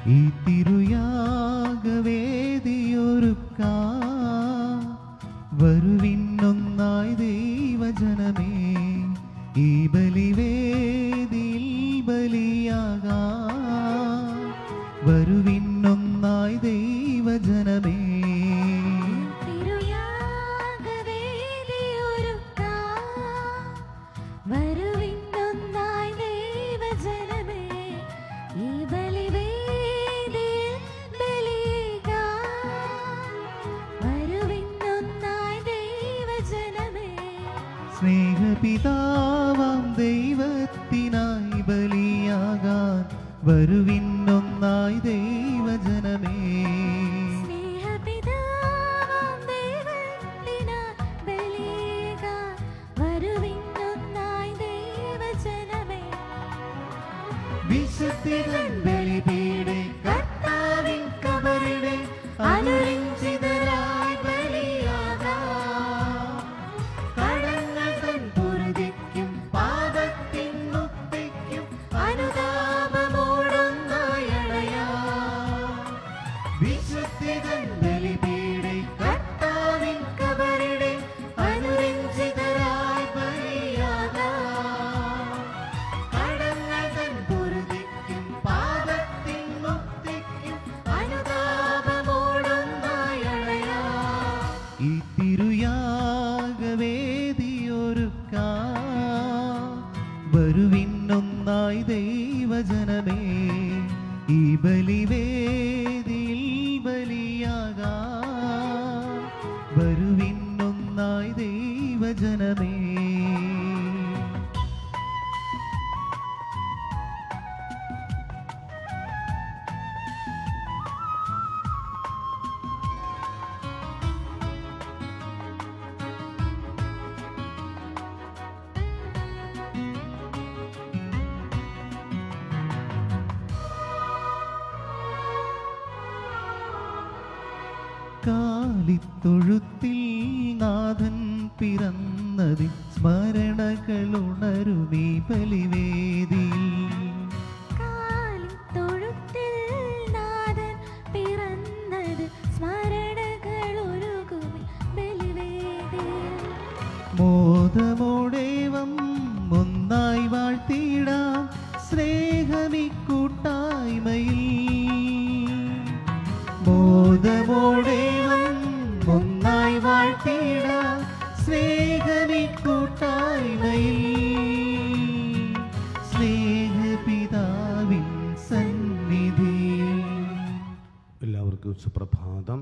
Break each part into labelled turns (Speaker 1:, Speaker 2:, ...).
Speaker 1: ഈ തിരുയാഗവേദിയൊരുക്കാ വരുവിന്നൊന്നായി ദൈവജനമേ ഈ ബലിവേദിയിൽ ബലിയാകാ വരുവിന്നൊന്നായി ദൈവജനമേ
Speaker 2: തിരുയാഗവേദിയൊരുക്കാം. വരുവിന്നൊന്നായി ദൈവജനമേ, ഈ ബലിവേദിയിൽ ബലിയേകാം. വരുവിന്നൊന്നായി ദൈവജനമേ,
Speaker 1: സ്നേഹപിതാവാം ദൈവത്തിനായി ബലിയാകാൻ വരുവിന്നൊന്നായി ദൈവജനമേ
Speaker 2: സ്നേഹപിതാവാം ദൈവത്തിനായി ബലിയേകാം. വരുവിന്നൊന്നായി ദൈവജനമേ
Speaker 1: വിശുദ്ധിതൻ ബലിപീഠേ കർത്താവിൻ കബറിടെ അനുരഞ്ജിതരായി ബലിയാകാം കടങ്ങൾ തൻ പൊറുതിക്കും പാപത്തിൻ മുക്തിക്കും അനുതാപമോടൊന്നായി അണയാം വിശുദ്ധിതൻ ബലിപീഠേ കർത്താവിൻ കബറിടെ അനുരഞ്ജിതരായി ബലിയാകാം കടങ്ങൾ തൻ പൊറുതിക്കും പാപത്തിൻ മുക്തിക്കും അനുതാപമോടൊന്നായി അണയാം ഈ തിരുയാഗവേദിയൊരുക്കാ വരുവിന്നൊന്നായി ദൈവജനമേ ഈ ബലിവേദിയിൽ ബലിയാകാ വരുവിന്നൊന്നായി ദൈവജനമേ കാലിത്തൊഴുത്തിൽ നാഥൻ പിറന്നതിൽ സ്മരണകളുണരുമീ ബലിവേദിയിൽ
Speaker 2: കാലിത്തൊഴുത്തിൽ നാഥൻ പിറന്നത് സ്മരണകളൊരുകുമി ബലിവേദിയിൽ.
Speaker 1: മോദമോടേവം ഒന്നായി വാഴ്ത്തിടാം സ്നേഹമി കൂട്ടായ്മയിൽ മോദമോടേവം ഒന്നായി വാഴ്ത്തിടാം സ്നേഹമി കൂട്ടായ്മയിൽ സ്നേഹപിതാവിൻ സന്നിധിയിൽ
Speaker 3: എല്ലാവർക്കും സുപ്രഭാതം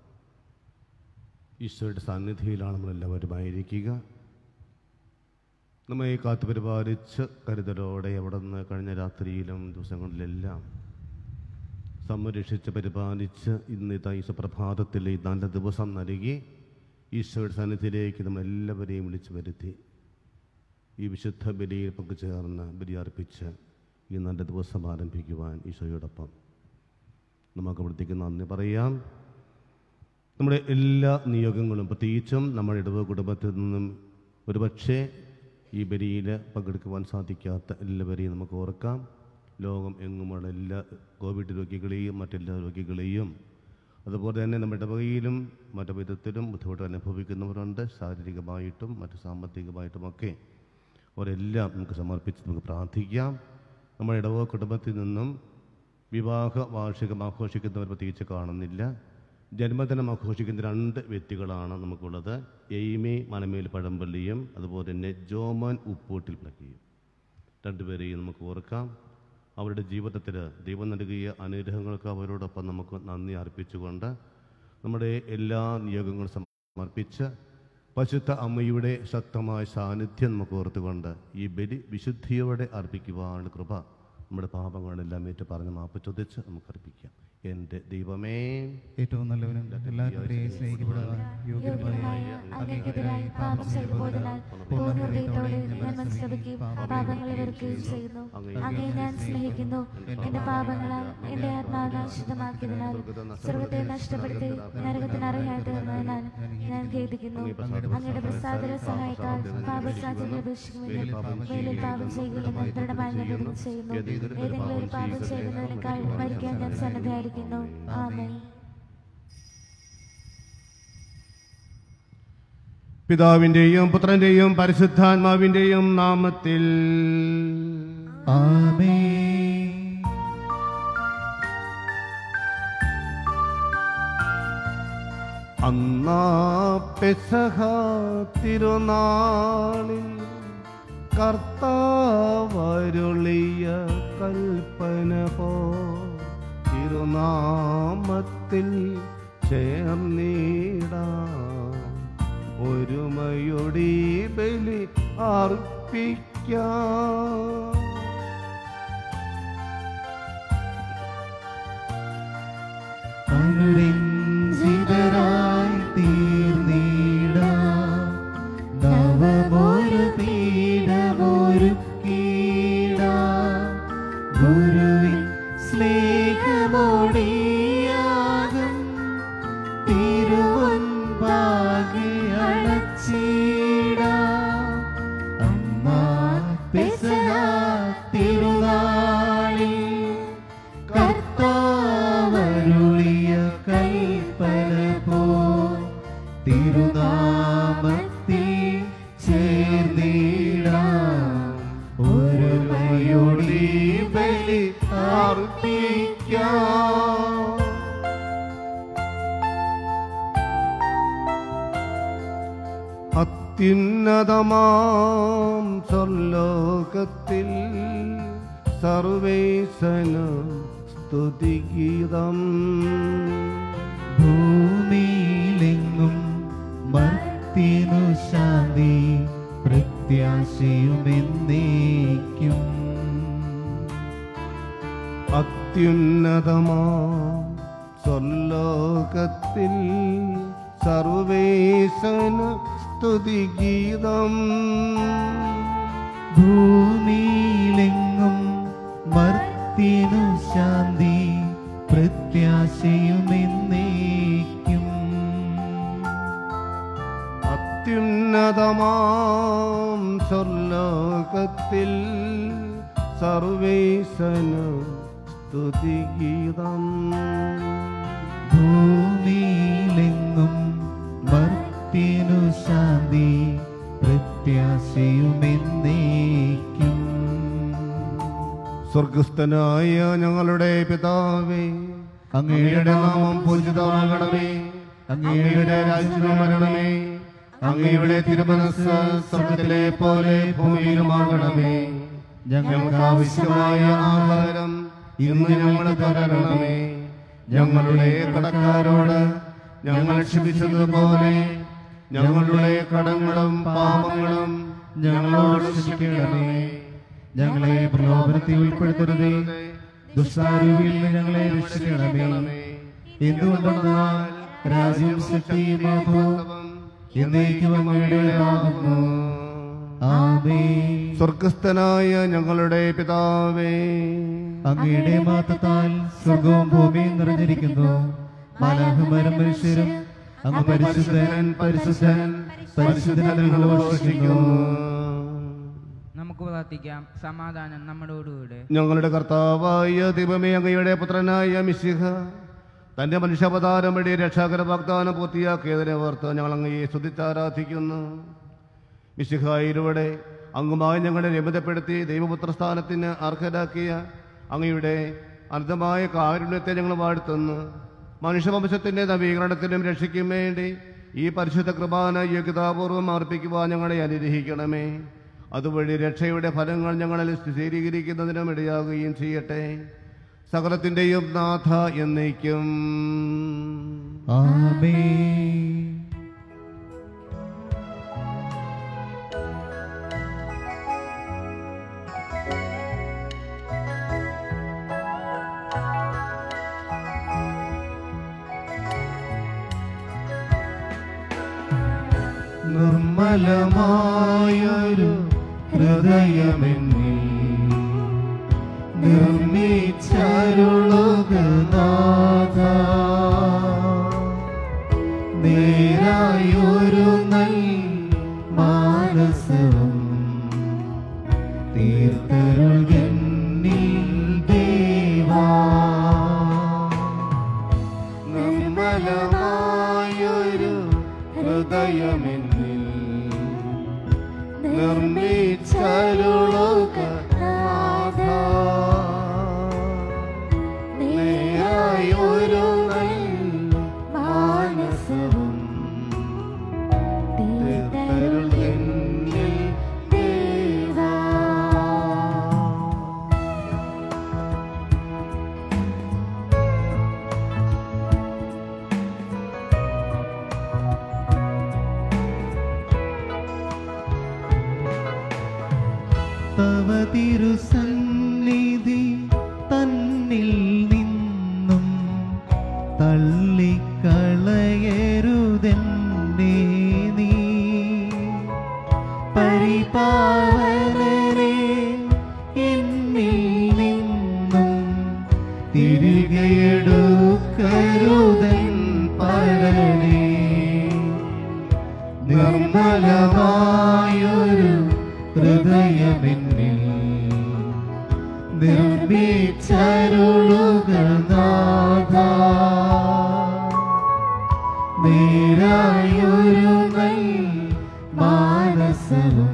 Speaker 3: ഈശോയുടെ സാന്നിധ്യയിലാണ് നമ്മളെല്ലാവരുമായിരിക്കുക നമ്മെ കാത്തു പരിപാലിച്ച് കരുതലോടെ അവിടെ നിന്ന് കഴിഞ്ഞ രാത്രിയിലും ദിവസങ്ങളിലെല്ലാം സംരക്ഷിച്ച് പരിപാലിച്ച് ഇന്ന് ഇതാ ഈ സുപ്രഭാതത്തിൽ ഈ നല്ല ദിവസം നൽകി ഈശോയുടെ സാന്നിധ്യത്തിലേക്ക് നമ്മളെല്ലാവരെയും വിളിച്ചു വരുത്തി ഈ വിശുദ്ധ ബലിയിൽ പങ്കുചേർന്ന് ബലിയർപ്പിച്ച് ഈ നല്ല ദിവസം ആരംഭിക്കുവാൻ ഈശോയോടൊപ്പം നമുക്ക് അവിടത്തേക്ക് നന്ദി പറയാം നമ്മുടെ എല്ലാ നിയോഗങ്ങളും പ്രത്യേകിച്ചും നമ്മുടെ ഇടവ കുടുംബത്തിൽ നിന്നും ഒരുപക്ഷെ ഈ ബലിയിൽ പങ്കെടുക്കുവാൻ സാധിക്കാത്ത എല്ലാവരെയും നമുക്ക് ഓർക്കാം ലോകം എങ്ങുമുള്ള എല്ലാ കോവിഡ് രോഗികളെയും മറ്റെല്ലാ രോഗികളെയും അതുപോലെ തന്നെ നമ്മുടെ ഇടവകയിലും മറ്റു വിധത്തിലും ബുദ്ധിമുട്ട് അനുഭവിക്കുന്നവരുണ്ട് ശാരീരികമായിട്ടും മറ്റു സാമ്പത്തികമായിട്ടുമൊക്കെ അവരെല്ലാം നമുക്ക് സമർപ്പിച്ച് നമുക്ക് പ്രാർത്ഥിക്കാം നമ്മുടെ ഇടവക കുടുംബത്തിൽ നിന്നും വിവാഹ വാർഷികം ആഘോഷിക്കുന്നവർ പ്രത്യേകിച്ച് കാണുന്നില്ല ജന്മദിനം ആഘോഷിക്കുന്ന രണ്ട് വ്യക്തികളാണ് നമുക്കുള്ളത് എയ്മി മനമേൽ പഴമ്പള്ളിയും അതുപോലെ തന്നെ ജോമോൻ ഉപ്പൂട്ടിൽ പ്ലക്കിയും രണ്ടുപേരെയും നമുക്ക് ഓർക്കാം അവരുടെ ജീവിതത്തിൽ ദൈവം നൽകിയ അനുഗ്രഹങ്ങൾക്ക് അവരോടൊപ്പം നമുക്ക് നന്ദി അർപ്പിച്ചുകൊണ്ട് നമ്മുടെ എല്ലാ നിയോഗങ്ങളും സമർപ്പിച്ച് പശുദ്ധ അമ്മയുടെ ശക്തമായ സാന്നിധ്യം നമുക്ക് ഓർത്തുകൊണ്ട് ഈ ബലി വിശുദ്ധിയോടെ അർപ്പിക്കുവാനുള്ള കൃപ നമ്മുടെ പാപങ്ങളെല്ലാം ഏറ്റു പറഞ്ഞ് മാപ്പ് ചോദിച്ച് നമുക്ക് അർപ്പിക്കാം എൻ്റെ ദൈവമേ
Speaker 1: ഏറ്റവും നല്ലവനും എല്ലാവരെയും സ്നേഹിക്കപ്പെടുവാൻ യോഗ്യനുമായ
Speaker 2: അങ്ങേക്കെതിരായി പാപം ചെയ്തു പോയതിനാൽ പൂർണ്ണ ഹൃദയത്തോടെ ഞാൻ മനസ്സിലാക്കുകയും പാപങ്ങളെ വെറുക്കുകയും ചെയ്യുന്നു അങ്ങേ ഞാൻ സ്നേഹിക്കുന്നു എന്റെ പാപങ്ങളാൽ എന്റെ ആത്മാവിനെ അശുദ്ധമാക്കിയതിനാൽ സ്വർഗത്തെ നഷ്ടപ്പെടുത്തി നരകത്തിന് അർഹയായി തീർന്നതിനാൽ ഞാൻ ഖേദിക്കുന്നു അങ്ങയുടെ പ്രസാദര സഹായിക്കാൻ പാപസാധ്യത ഉപേക്ഷിക്കുമെന്നും മേലിൽ പാപം ചെയ്യുകയില്ലെന്ന് ദൃഢമായി ഞാൻ പ്രതിജ്ഞ ചെയ്യുന്നു ഏതെങ്കിലും ഒരു പാപം ചെയ്യുന്നതിനേക്കാൾ മരിക്കാൻ ഞാൻ സന്നദ്ധയായിരിക്കുന്നു ആമേൻ
Speaker 3: പിതാവിൻ്റെയും പുത്രൻ്റെയും പരിശുദ്ധാത്മാവിൻ്റെയും നാമത്തിൽ
Speaker 1: ആമേൻ
Speaker 3: അന്നാ പെസഹ തിരുനാളിൽ കർത്താവരുളിയ കൽപ്പന പോ തിരുനാമത്തിൽ ചേർന്നിടാം ഒരുമയൊടി ബലി അർപ്പിക്കാം
Speaker 1: അനുരഞ്ജിതരായി തീർന്നിടാം നവമൊരു പീഠമൊരു കീടാം ഗുരുവിൻ സ്നേഹമോടിയാകും തിരുവൻപാകെ അണച്ചിടാം അമ്മ പെസഹ തിരുനാളിൽ കർത്താവരുളിയ കൽപ്പന പോ തിരുനാമത്തിൽ ചേർന്നിടാം ഒരു മയൊടി ബലി അർപ്പിക്കാം
Speaker 3: അത്യുന്നതമാം സ്വർലോകത്തിൽ സർവേശന സ്തുതിഗീതം
Speaker 1: ഭൂമിയിലെങ്ങും മർത്തിനു ശാന്തി പ്രത്യാശയുമെന്നേക്കും
Speaker 3: അത്യുന്നതമാം സ്വർലോകത്തിൽ സർവേശന സ്തുതിഗീതം
Speaker 1: ഭൂമിയിലെങ്ങും മർത്തിനു ശാന്തി പ്രത്യാശയുമെന്നേക്കും
Speaker 3: അത്യുന്നതമാം സ്വർലോകത്തിൽ സർവേശന സ്തുതിഗീതം
Speaker 1: ഭൂമിയിലെങ്ങും മർത്തിനു ശാന്തി പ്രത്യാശയുമെന്നേക്കും
Speaker 3: സ്വർഗസ്ഥനായ ഞങ്ങളുടെ പിതാവേ അങ്ങയുടെ നാമം പൂജിതമാകണമേ അങ്ങയുടെ രാജ്യം വരണമേ അങ്ങയുടെ തിരുമനസ് സ്വർഗത്തിലെ പോലെ ഭൂമിയിലുമാകണമേ ഞങ്ങൾക്ക് ആവശ്യമായ ആഹാരം ഇന്ന് ഞങ്ങൾ തരണമേ ഞങ്ങളുടെ കടക്കാരോട് ഞങ്ങൾ ക്ഷമിച്ചതുപോലെ ഞങ്ങളുടെ കടങ്ങളും പാപങ്ങളും ഞങ്ങളോട് ക്ഷമിക്കണമേ
Speaker 1: ഞങ്ങളെ പ്രലോഭനത്തിൽ ഉൾപ്പെടുത്തരുതേ ദുഷ്ടാരൂപിയിൽ നിന്ന് ഞങ്ങളെ രക്ഷിക്കണമേ എന്തുകൊണ്ടെന്നാൽ രാജ്യം ശക്തിയും മഹത്വവും എന്നേക്കും അങ്ങയുടേതാകുന്നു ആമേ
Speaker 3: സ്വർഗസ്ഥനായ ഞങ്ങളുടെ പിതാവേ
Speaker 1: അങ്ങയുടെ മാത്തത്താൽ സ്വർഗവും ഭൂമിയും നിറഞ്ഞിരിക്കുന്നു മാലാഹുമരം മനുഷ്യരും അങ്ങ് പരിശുദ്ധൻ പരിശുദ്ധൻ പരിശുദ്ധൻ ഞങ്ങൾ ഘോഷിക്കുന്നു
Speaker 4: നമുക്ക് പ്രാർത്ഥിക്കാം സമാധാനം നമ്മളോടുകൂടെ
Speaker 3: ഞങ്ങളുടെ കർത്താവായ ദൈവമേ അങ്ങയുടെ പുത്രനായ മിശിഹ തന്റെ മനുഷ്യാവതാരം വഴി രക്ഷാകര വാഗ്ദാനം പൂർത്തിയാക്കിയതിനെ ഓർത്ത് ഞങ്ങൾ അങ്ങയെ സ്തുതിച്ചാരാധിക്കുന്നു മിശിഹായിലൂടെ അങ്ങുമായി ഞങ്ങളെ രമിതപ്പെടുത്തി ദൈവപുത്ര സ്ഥാനത്തിന് അർഹരാക്കിയ അങ്ങയുടെ അർദ്ധമായ കാരുണ്യത്തെ ഞങ്ങൾ വാഴ്ത്തുന്നു മനുഷ്യവംശത്തിന്റെ നവീകരണത്തിനും രക്ഷയ്ക്കും വേണ്ടി ഈ പരിശുദ്ധ കൃപാന യോഗ്യതാപൂർവം അർപ്പിക്കുവാൻ ഞങ്ങളെ അനുഗ്രഹിക്കണമേ അതുവഴി രക്ഷയുടെ ഫലങ്ങൾ ഞങ്ങളിൽ സ്ഥിരീകരിക്കുന്നതിനും ഇടയാകുകയും ചെയ്യട്ടെ സകലത്തിൻ്റെയും നാഥ എന്നേക്കും
Speaker 1: ആമേ നിർമ്മലമായൊരു ഹൃദയമെന്നിൽ നിർമ്മിച്ചരുളുക നാഥ നേരായൊരു നൽ മാനസവും തീർത്തരുൾകന്നിൽ ദേവാ നിർമ്മലമായൊരു ഹൃദയമെന്നിൽ നിർമ്മിച്ചരുളുക നാഥ നേരായൊരു നൽ മാനസവും തീർത്തരുൾകന്നിൽ ദേവാ തവ തിരുസന്നിധി തന്നിൽ നിന്നും തള്ളിക്കളയരുതെന്നേ നീ പരിപാവനരെ എന്നിൽ നിന്നും തിരികെയെടുക്കരുതൻ പരനേ നിർമ്മലമായൊരു ഹൃദയമെന്നിൽ നിർമ്മിച്ചരുളുക നാഥ നേരായൊരു നൽ മാനസവും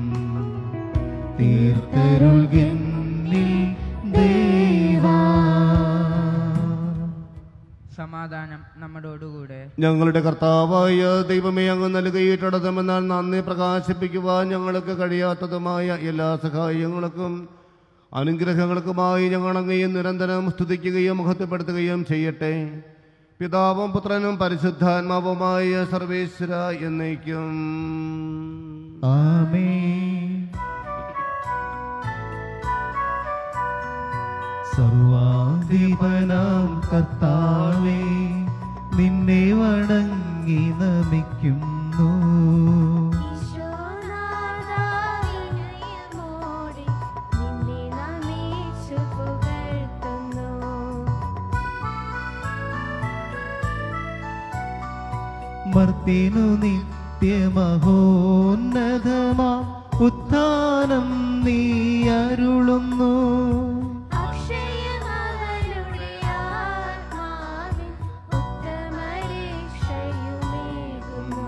Speaker 1: തീർത്തരുൾകന്നിൽ ദേവാ
Speaker 4: സമാധാനം നമ്മോടോടുകൂടെ
Speaker 3: ഞങ്ങളുടെ കർത്താവായ ദൈവമേ അങ്ങ് നൽകിയിട്ടടത്തമെന്നാൽ നന്ദി പ്രകാശിപ്പിക്കുവാൻ ഞങ്ങൾക്ക് കഴിയാത്തതുമായ എല്ലാ സഹായങ്ങൾക്കും അനുഗ്രഹങ്ങൾക്കുമായി ഞങ്ങൾ അങ്ങയും നിരന്തരം സ്തുതിക്കുകയും മഹത്വപ്പെടുത്തുകയും ചെയ്യട്ടെ പിതാവും പുത്രനും പരിശുദ്ധാത്മാവുമായ സർവേശ്വര എന്നേക്കും
Speaker 1: ആമേൻ സർവാധിപനാം കർത്താവേ നിന്നെ വണങ്ങി നമിക്കുന്നു
Speaker 2: ഈശോനാഥാ വിനയമോടെ നിന്നെ നമിച്ചു പുകഴ്ത്തുന്നു
Speaker 1: മർത്തിനു നിത്യമഹോന്നതമാ ഉത്ഥാനം നീ അരുളുന്നു
Speaker 2: അക്ഷയമകളുടെ ആത്മാവിൻ ഉത്തമരക്ഷയുമേകുന്നു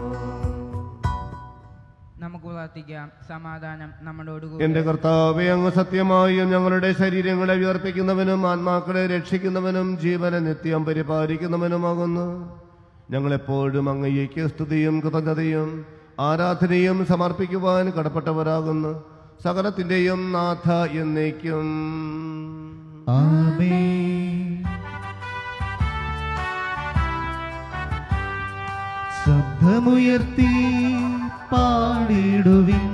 Speaker 4: നമുക്ക് പ്രാർത്ഥിക്കാം സമാധാനം നമ്മളോടുകൂടെ
Speaker 3: എന്റെ കർത്താവെ അങ്ങ് സത്യമായും ഞങ്ങളുടെ ശരീരങ്ങളെ വിയർപ്പിക്കുന്നവനും ആത്മാക്കളെ രക്ഷിക്കുന്നവനും ജീവനെ നിത്യം പരിപാലിക്കുന്നവനുമാകുന്നു ഞങ്ങളെപ്പോഴും അങ്ങയ്ക്ക് സ്തുതിയും കൃതജ്ഞതയും ആരാധനയും സമർപ്പിക്കുവാൻ കടപ്പെട്ടവരാകുന്നു സകലത്തിന്റെയും നാഥ എന്നേക്കും
Speaker 1: ആമേൻ ശബ്ദമുയർത്തി പാടിടുവിൻ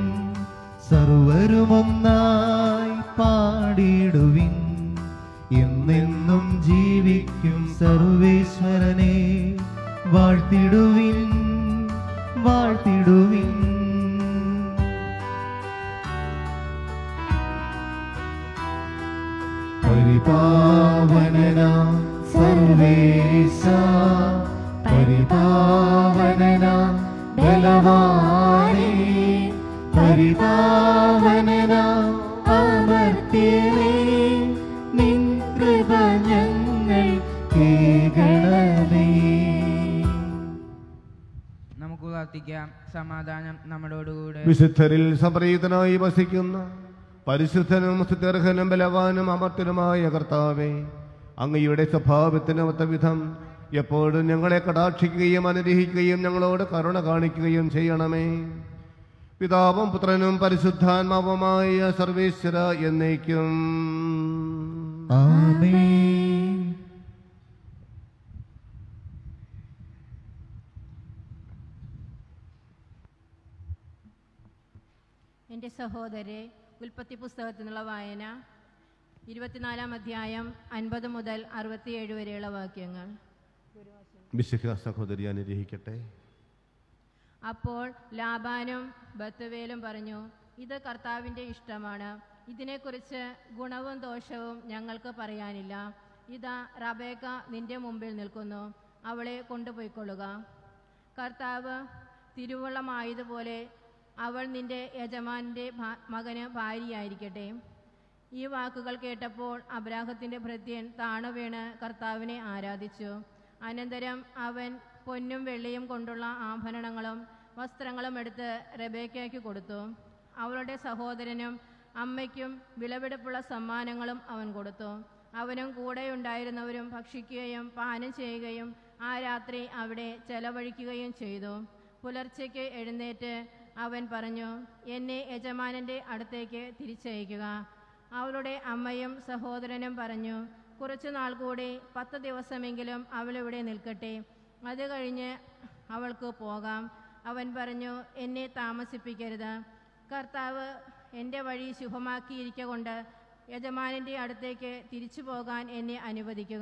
Speaker 1: സർവരുമൊന്നായി പാടിടുവിൻ എന്നെന്നും ജീവിക്കും സർവേശ്വരനെ വാഴ്ത്തിടുവിൻ വാഴ്ത്തിടുവിൻ പരിപാവനന സർവേശ പരിപാവനന ബലവാനേ പരിപാവനന അമർത്യനേ നിൻ കൃപ ഞങ്ങൾ കേൾക്കണമേ
Speaker 4: നമുക്ക് പ്രാർത്ഥിക്കാം സമാധാനം നമ്മളോടുകൂടെ
Speaker 3: വിശുദ്ധരിൽ സംപ്രീതനായി വസിക്കുന്ന പരിശുദ്ധനും സുദീർഘനും ബലവാനും അമർത്തനുമായ കർത്താവെ അങ്ങയുടെ സ്വഭാവത്തിന് ഒത്ത വിധം എപ്പോഴും ഞങ്ങളെ കടാക്ഷിക്കുകയും അനുഗ്രഹിക്കുകയും ഞങ്ങളോട് കരുണ കാണിക്കുകയും ചെയ്യണമേ പിതാവും പുത്രനും പരിശുദ്ധാത്മാവുമായ സർവേശ്വര എന്നേക്കും
Speaker 1: ആമേൻ
Speaker 5: എൻ്റെ സഹോദരെ ഉൽപ്പത്തി പുസ്തകത്തിൽ നിന്നുള്ള വായന ഇരുപത്തിനാലാം അധ്യായം അൻപത് മുതൽ അറുപത്തിയേഴ് വരെയുള്ള വാക്യങ്ങൾ
Speaker 3: വിശുദ്ധ സഹോദരി അനുഗ്രഹിക്കട്ടെ
Speaker 5: അപ്പോൾ ലാബാനും ബത്തുവേലും പറഞ്ഞു ഇത് കർത്താവിൻ്റെ ഇഷ്ടമാണ് ഇതിനെക്കുറിച്ച് ഗുണവും ദോഷവും ഞങ്ങൾക്ക് പറയാനില്ല ഇതാ റബേക്ക നിന്റെ മുമ്പിൽ നിൽക്കുന്നു അവളെ കൊണ്ടുപോയിക്കൊള്ളുക കർത്താവ് തിരുവള്ളമായതുപോലെ അവൾ നിന്റെ യജമാനന്റെ ഭാ- മകന് ഭാര്യയായിരിക്കട്ടെ ഈ വാക്കുകൾ കേട്ടപ്പോൾ അബ്രാഹത്തിന്റെ ഭൃത്യൻ താണു വീണ് കർത്താവിനെ ആരാധിച്ചു അനന്തരം അവൻ പൊന്നും വെള്ളിയും കൊണ്ടുള്ള ആഭരണങ്ങളും വസ്ത്രങ്ങളും എടുത്ത് റെബേക്കയ്ക്ക് കൊടുത്തു അവളുടെ സഹോദരനും അമ്മയ്ക്കും വിലപിടിപ്പുള്ള സമ്മാനങ്ങളും അവൻ കൊടുത്തു അവനും കൂടെയുണ്ടായിരുന്നവരും ഭക്ഷിക്കുകയും പാനം ചെയ്യുകയും ആ രാത്രി അവിടെ ചെലവഴിക്കുകയും ചെയ്തു പുലർച്ചയ്ക്ക് എഴുന്നേറ്റ് അവൻ പറഞ്ഞു എന്നെ യജമാനന്റെ അടുത്തേക്ക് തിരിച്ചയക്കുക അവളുടെ അമ്മയും സഹോദരനും പറഞ്ഞു കുറച്ചു നാൾ കൂടി പത്ത് ദിവസമെങ്കിലും അവളിവിടെ നിൽക്കട്ടെ അത് കഴിഞ്ഞ് അവൾക്ക് പോകാം അവൻ പറഞ്ഞു എന്നെ താമസിപ്പിക്കരുത് കർത്താവ് എൻ്റെ വഴി ശുഭമാക്കിയിരിക്ക കൊണ്ട് യജമാനൻ്റെ അടുത്തേക്ക് തിരിച്ചു പോകാൻ എന്നെ അനുവദിക്കുക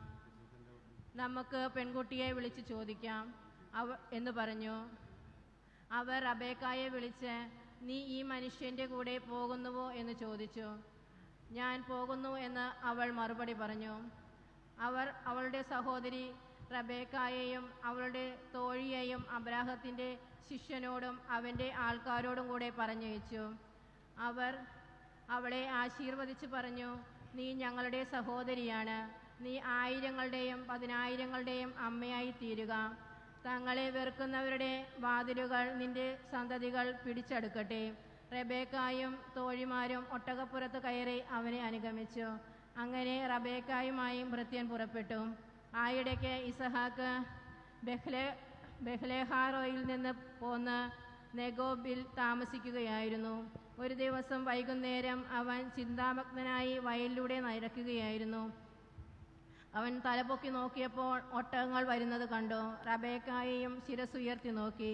Speaker 5: നമുക്ക് പെൺകുട്ടിയെ വിളിച്ച് ചോദിക്കാം അവ എന്ന് പറഞ്ഞു അവർ റബേക്കായെ വിളിച്ച് നീ ഈ മനുഷ്യൻ്റെ കൂടെ പോകുന്നുവോ എന്ന് ചോദിച്ചു ഞാൻ പോകുന്നു എന്ന് അവൾ മറുപടി പറഞ്ഞു അവർ അവളുടെ സഹോദരി റബേക്കായെയും അവളുടെ തോഴിയെയും അബ്രാഹത്തിൻ്റെ ശിഷ്യനോടും അവൻ്റെ ആൾക്കാരോടും കൂടെ പറഞ്ഞയച്ചു അവർ അവളെ ആശീർവദിച്ച് പറഞ്ഞു നീ ഞങ്ങളുടെ സഹോദരിയാണ് നീ ആയിരങ്ങളുടെയും പതിനായിരങ്ങളുടെയും അമ്മയായി തീരുക തങ്ങളെ വെറുക്കുന്നവരുടെ വാതിലുകൾ നിന്റെ സന്തതികൾ പിടിച്ചെടുക്കട്ടെ റബേക്കായും തോഴിമാരും ഒട്ടകപ്പുറത്ത് കയറി അവനെ അനുഗമിച്ചു അങ്ങനെ റബേക്കായുമായും ഭൃത്യൻ പുറപ്പെട്ടു ആയിടയ്ക്ക് ഇസഹാക്ക് ബെഹ്ലെ ബെഹ്ലേഹാറോയിൽ നിന്ന് പോന്ന് നെഗോബിൽ താമസിക്കുകയായിരുന്നു ഒരു ദിവസം വൈകുന്നേരം അവൻ ചിന്താമഗ്നനായി വയലിലൂടെ നടക്കുകയായിരുന്നു അവൻ തലപൊക്കി നോക്കിയപ്പോൾ ഒട്ടകങ്ങൾ വരുന്നത് കണ്ടു റബേക്കായെയും ശിരസുയർത്തി നോക്കി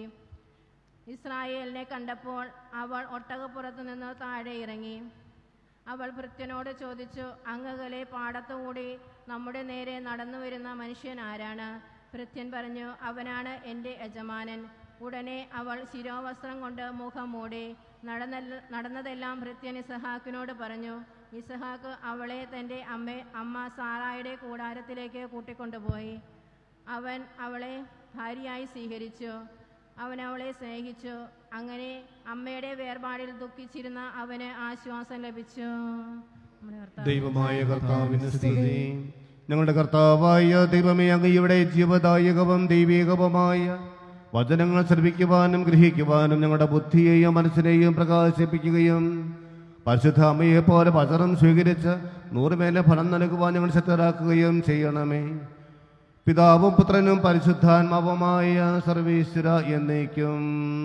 Speaker 5: ഇസ്രായേലിനെ കണ്ടപ്പോൾ അവൾ ഒട്ടകപ്പുറത്ത് നിന്ന് താഴെ ഇറങ്ങി അവൾ ഭൃത്യനോട് ചോദിച്ചു അങ്ങകലെ പാടത്തുകൂടി നമ്മുടെ നേരെ നടന്നു വരുന്ന മനുഷ്യൻ ആരാണ് ഭൃത്യൻ പറഞ്ഞു അവനാണ് എൻ്റെ യജമാനൻ ഉടനെ അവൾ ശിരോവസ്ത്രം കൊണ്ട് മുഖം മൂടി നടന്ന നടന്നതെല്ലാം ഭൃത്യൻ ഇസഹാക്കിനോട് പറഞ്ഞു ഇസഹാക്ക് അവളെ തൻ്റെ അമ്മ അമ്മ സാറായുടെ കൂടാരത്തിലേക്ക് കൂട്ടിക്കൊണ്ടുപോയി അവൻ അവളെ ഭാര്യയായി സ്വീകരിച്ചു അവൻ അവളെ സ്നേഹിച്ചു അങ്ങനെ അമ്മയുടെ വേർപാടിൽ ദുഃഖിച്ചിരുന്ന അവന് ആശ്വാസം ലഭിച്ചു നമ്മുടെ കർത്താവ്
Speaker 3: ദൈവമായ കർത്താവിന് സ്തുതി ഞങ്ങളുടെ കർത്താവായ ദൈവമേ അങ്ങയുടെ ജീവദായകവും ദൈവീകവുമായ വചനങ്ങൾ ശ്രവിക്കുവാനും ഗ്രഹിക്കുവാനും ഞങ്ങളുടെ ബുദ്ധിയെയും മനസ്സിനെയും പ്രകാശിപ്പിക്കുകയും പരിശുദ്ധ അമ്മയെ പോലെ വചനം സ്വീകരിച്ച് നൂറുമേലെ ഫലം നൽകുവാൻ ഞങ്ങൾ ശക്തരാക്കുകയും ചെയ്യണമേ പിതാവും പുത്രനും പരിശുദ്ധാത്മാവുമായ സർവീശ്വര എന്നേക്കും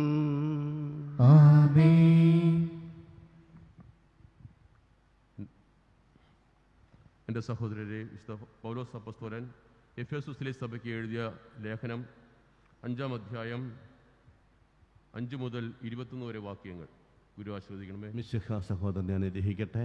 Speaker 1: ആമേൻ
Speaker 6: എൻ്റെ സഹോദരരെ വിശുദ്ധ പൗലോസ് അപ്പസ്തോലൻ എഫേസുസിലെ സഭയ്ക്ക് എഴുതിയ ലേഖനം അഞ്ചാം അധ്യായം അഞ്ച് മുതൽ ഇരുപത്തൊന്ന് വരെ വാക്യങ്ങൾ ഗുരു ആശ്രവദിക്കണമേ
Speaker 3: മിശിഹ സഹോദരനെ അനുഗ്രഹിക്കട്ടെ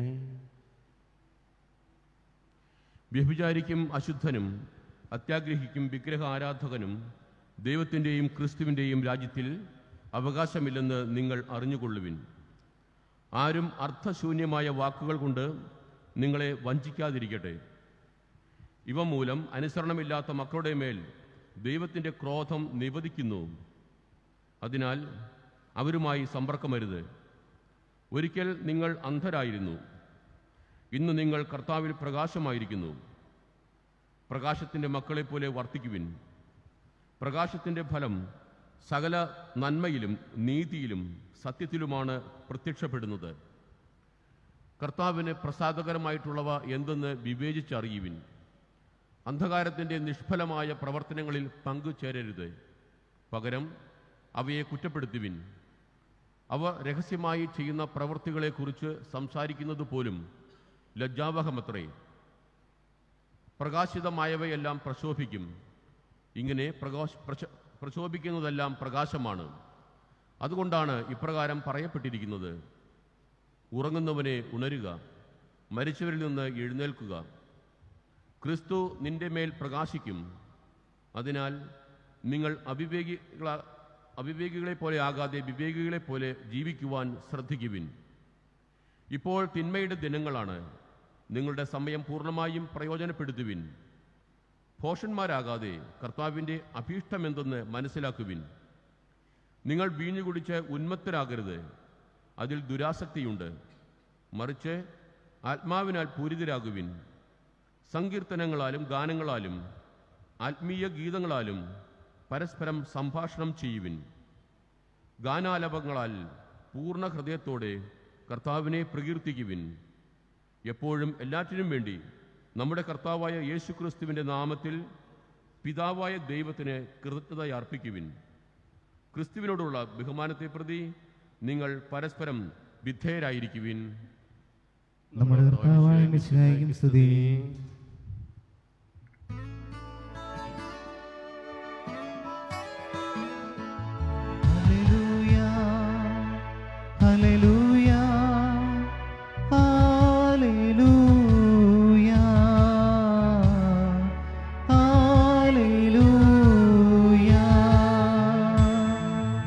Speaker 6: വ്യഭിചാരിക്കും അശുദ്ധനും അത്യാഗ്രഹിക്കും വിഗ്രഹ ആരാധകനും ദൈവത്തിൻ്റെയും ക്രിസ്തുവിൻ്റെയും രാജ്യത്തിൽ അവകാശമില്ലെന്ന് നിങ്ങൾ അറിഞ്ഞുകൊള്ളുവിൻ ആരും അർത്ഥശൂന്യമായ വാക്കുകൾ കൊണ്ട് നിങ്ങളെ വഞ്ചിക്കാതിരിക്കട്ടെ ഇവ മൂലം അനുസരണമില്ലാത്ത മക്കളുടെ മേൽ ദൈവത്തിൻ്റെ ക്രോധം നിവദിക്കുന്നു അതിനാൽ അവരുമായി സമ്പർക്കമരുത് ഒരിക്കൽ നിങ്ങൾ അന്ധരായിരുന്നു ഇന്ന് നിങ്ങൾ കർത്താവിൽ പ്രകാശമായിരിക്കുന്നു പ്രകാശത്തിൻ്റെ മക്കളെപ്പോലെ വർത്തിക്കുവിൻ പ്രകാശത്തിൻ്റെ ഫലം സകല നന്മയിലും നീതിയിലും സത്യത്തിലുമാണ് പ്രത്യക്ഷപ്പെടുന്നത് കർത്താവിന് പ്രസാദകരമായിട്ടുള്ളവ എന്തെന്ന് വിവേചിച്ചറിയുവിൻ അന്ധകാരത്തിൻ്റെ നിഷ്ഫലമായ പ്രവർത്തനങ്ങളിൽ പങ്കുചേരരുത് പകരം അവയെ കുറ്റപ്പെടുത്തുവിൻ അവ രഹസ്യമായി ചെയ്യുന്ന പ്രവൃത്തികളെക്കുറിച്ച് സംസാരിക്കുന്നത് പോലും ലജ്ജാവഹമത്രേ പ്രകാശിതമായവയെല്ലാം പ്രശോഭിക്കും ഇങ്ങനെ പ്രകാശ പ്രശ പ്രശോഭിക്കുന്നതെല്ലാം പ്രകാശമാണ് അതുകൊണ്ടാണ് ഇപ്രകാരം പറയപ്പെട്ടിരിക്കുന്നത് ഉറങ്ങുന്നവനെ ഉണരുക മരിച്ചവരിൽ നിന്ന് എഴുന്നേൽക്കുക ക്രിസ്തു നിന്റെ മേൽ പ്രകാശിക്കും അതിനാൽ നിങ്ങൾ അവിവേകികള അവിവേകികളെ പോലെ ആകാതെ വിവേകികളെ പോലെ ജീവിക്കുവാൻ ശ്രദ്ധിക്കുവിൻ ഇപ്പോൾ തിന്മയുടെ ദിനങ്ങളാണ് നിങ്ങളുടെ സമയം പൂർണ്ണമായും പ്രയോജനപ്പെടുത്തുവിൻ ഭോഷന്മാരാകാതെ കർത്താവിൻ്റെ അഭീഷ്ടമെന്തെന്ന് മനസ്സിലാക്കുവിൻ നിങ്ങൾ വീഞ്ഞു കുടിച്ച് ഉന്മത്തരാകരുത് അതിൽ ദുരാസക്തിയുണ്ട് മറിച്ച് ആത്മാവിനാൽ പൂരിതരാകുവിൻ സങ്കീർത്തനങ്ങളാലും ഗാനങ്ങളാലും ആത്മീയ ഗീതങ്ങളാലും പരസ്പരം സംഭാഷണം ചെയ്യുവിൻ ഗാനാലപങ്ങളാൽ പൂർണ്ണ ഹൃദയത്തോടെ കർത്താവിനെ പ്രകീർത്തിക്കുവിൻ എപ്പോഴും എല്ലാറ്റിനും വേണ്ടി നമ്മുടെ കർത്താവായ യേശുക്രിസ്തുവിൻ്റെ നാമത്തിൽ പിതാവായ ദൈവത്തിന് കൃതജ്ഞത അർപ്പിക്കുവിൻ ക്രിസ്തുവിനോടുള്ള ബഹുമാനത്തെ പ്രതി നിങ്ങൾ പരസ്പരം വിധേയരായിരിക്കുവിൻ
Speaker 1: നമ്മുടെ കർത്താവായ മിശിഹായിക്കും സ്തുതി ഹല്ലേലൂയ ഹല്ലേലൂയ ഹല്ലേലൂയ ഹല്ലേലൂയ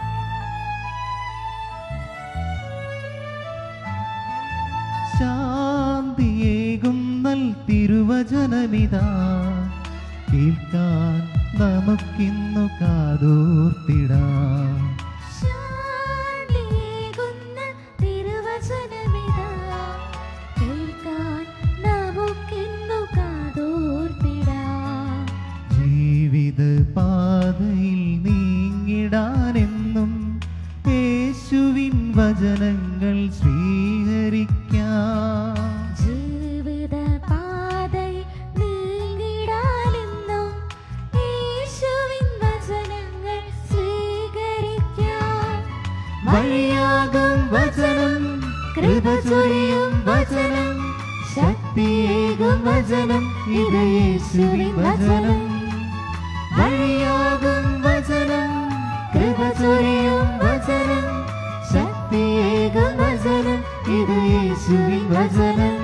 Speaker 1: ശാന്തിയേകും നൽ തിരുവചനമിതാ കേൾക്കാൻ നമുക്കിന്നു കാതോർത്തിടാം
Speaker 2: ശാന്തിയേകുന്ന തിരുവചനമിതാ, കേൾക്കാൻ നമുക്കിന്നു കാതോർത്തിടാം.
Speaker 1: ജീവിത പാതയിൽ നീങ്ങിടാനെന്നും യേശുവിൻ വചനങ്ങൾ സ്വീകരിക്കാം
Speaker 2: ജീവിതപാതയിൽ നീങ്ങിടാനെന്നും യേശുവിൻ വചനങ്ങൾ സ്വീകരിക്കാം.
Speaker 1: വഴിയാകും വചനം കൃപ ചൊരിയും വചനം ശക്തിയേകും വചനം ഇത് യേശുവിൻ വചനം വഴിയാകും വചനം കൃപ ചൊരിയും വചനം ശക്തിയേകും വചനം ഇത് യേശുവിൻ വചനം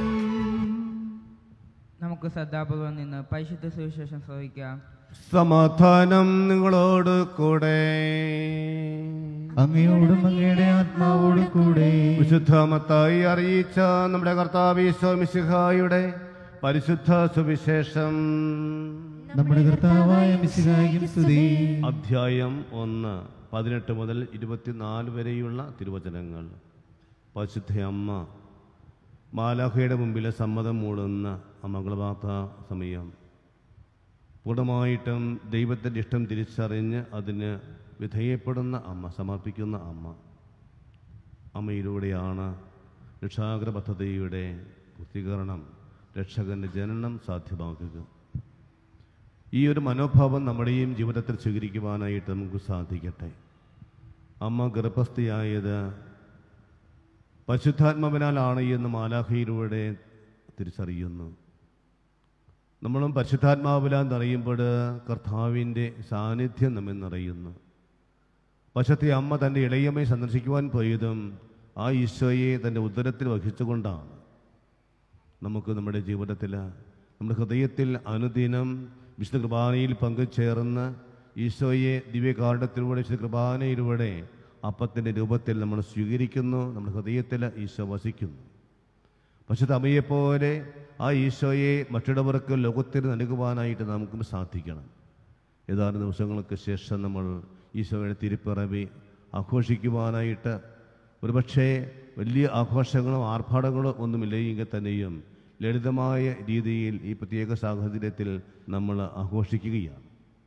Speaker 4: നമുക്ക് ശ്രദ്ധാപൂർവം നിന്ന് പരിശുദ്ധ സുവിശേഷം ശ്രവിക്കാം
Speaker 3: സമാധാനം നിങ്ങളോട് കൂടെ
Speaker 1: അങ്ങയോടും അങ്ങയുടെ ആത്മാവോടും കൂടെ
Speaker 3: വിശുദ്ധമത്തായി അറിയിച്ച നമ്മുടെ കർത്താവ് ഈശോമിശിഹായുടെ പരിശുദ്ധ സുവിശേഷം
Speaker 1: നമ്മുടെ കർത്താവായ മിശിഹായിക്കും സ്തുതി
Speaker 3: അധ്യായം ഒന്ന് പതിനെട്ട് മുതൽ ഇരുപത്തിനാല് വരെയുള്ള തിരുവചനങ്ങൾ പരിശുദ്ധ അമ്മ മാലാഖയുടെ മുമ്പിലെ സമ്മതം മൂടുന്ന ആ മംഗളവാർത്ത സമയം പൂർണ്ണമായിട്ടും ദൈവത്തിൻ്റെ ഇഷ്ടം തിരിച്ചറിഞ്ഞ് അതിന് വിധേയപ്പെടുന്ന അമ്മ സമർപ്പിക്കുന്ന അമ്മ അമ്മയിലൂടെയാണ് രക്ഷാകര പദ്ധതിയുടെ പൂർത്തീകരണം രക്ഷകന്റെ ജനനം സാധ്യമാക്കുക ഈ ഒരു മനോഭാവം നമ്മുടെയും ജീവിതത്തിൽ സ്വീകരിക്കുവാനായിട്ട് നമുക്ക് സാധിക്കട്ടെ അമ്മ ഗർഭസ്ഥയായത് പരിശുദ്ധാത്മാവിനാലാണ് എന്ന് മാലാഖയിലൂടെ തിരിച്ചറിയുന്നു നമ്മളും പരിശുദ്ധാത്മാവിലാൻ നിറയുമ്പോൾ കർത്താവിൻ്റെ സാന്നിധ്യം നമ്മെ നിറയുന്നു പക്ഷത്തെ അമ്മ തൻ്റെ ഇളയമ്മയെ സന്ദർശിക്കുവാൻ പോയതും ആ ഈശോയെ തൻ്റെ ഉദരത്തിൽ വഹിച്ചുകൊണ്ടാണ് നമുക്ക് നമ്മുടെ ജീവിതത്തിൽ നമ്മുടെ ഹൃദയത്തിൽ അനുദിനം വിശുദ്ധ കുർബാനയിൽ പങ്കുചേർന്ന് ഈശോയെ ദിവ്യകാരണത്തിലൂടെ വിശുദ്ധ കുർബാനയിലൂടെ അപ്പത്തിൻ്റെ രൂപത്തിൽ നമ്മൾ സ്വീകരിക്കുന്നു നമ്മുടെ ഹൃദയത്തിൽ ഈശോ വസിക്കുന്നു പക്ഷെ അമ്മയെപ്പോലെ ആ ഈശോയെ മറ്റുള്ളവർക്ക് ലോകത്തിന് നൽകുവാനായിട്ട് നമുക്കും സാധിക്കണം ഏതാനും ദിവസങ്ങൾക്ക് ശേഷം നമ്മൾ ഈശോയുടെ തിരുപ്പിറവി ആഘോഷിക്കുവാനായിട്ട് ഒരുപക്ഷേ വലിയ ആഘോഷങ്ങളോ ആർഭാടങ്ങളോ ഒന്നുമില്ലെങ്കിൽ തന്നെയും ലളിതമായ രീതിയിൽ ഈ പ്രത്യേക സാഹചര്യത്തിൽ നമ്മൾ ആഘോഷിക്കുകയാണ്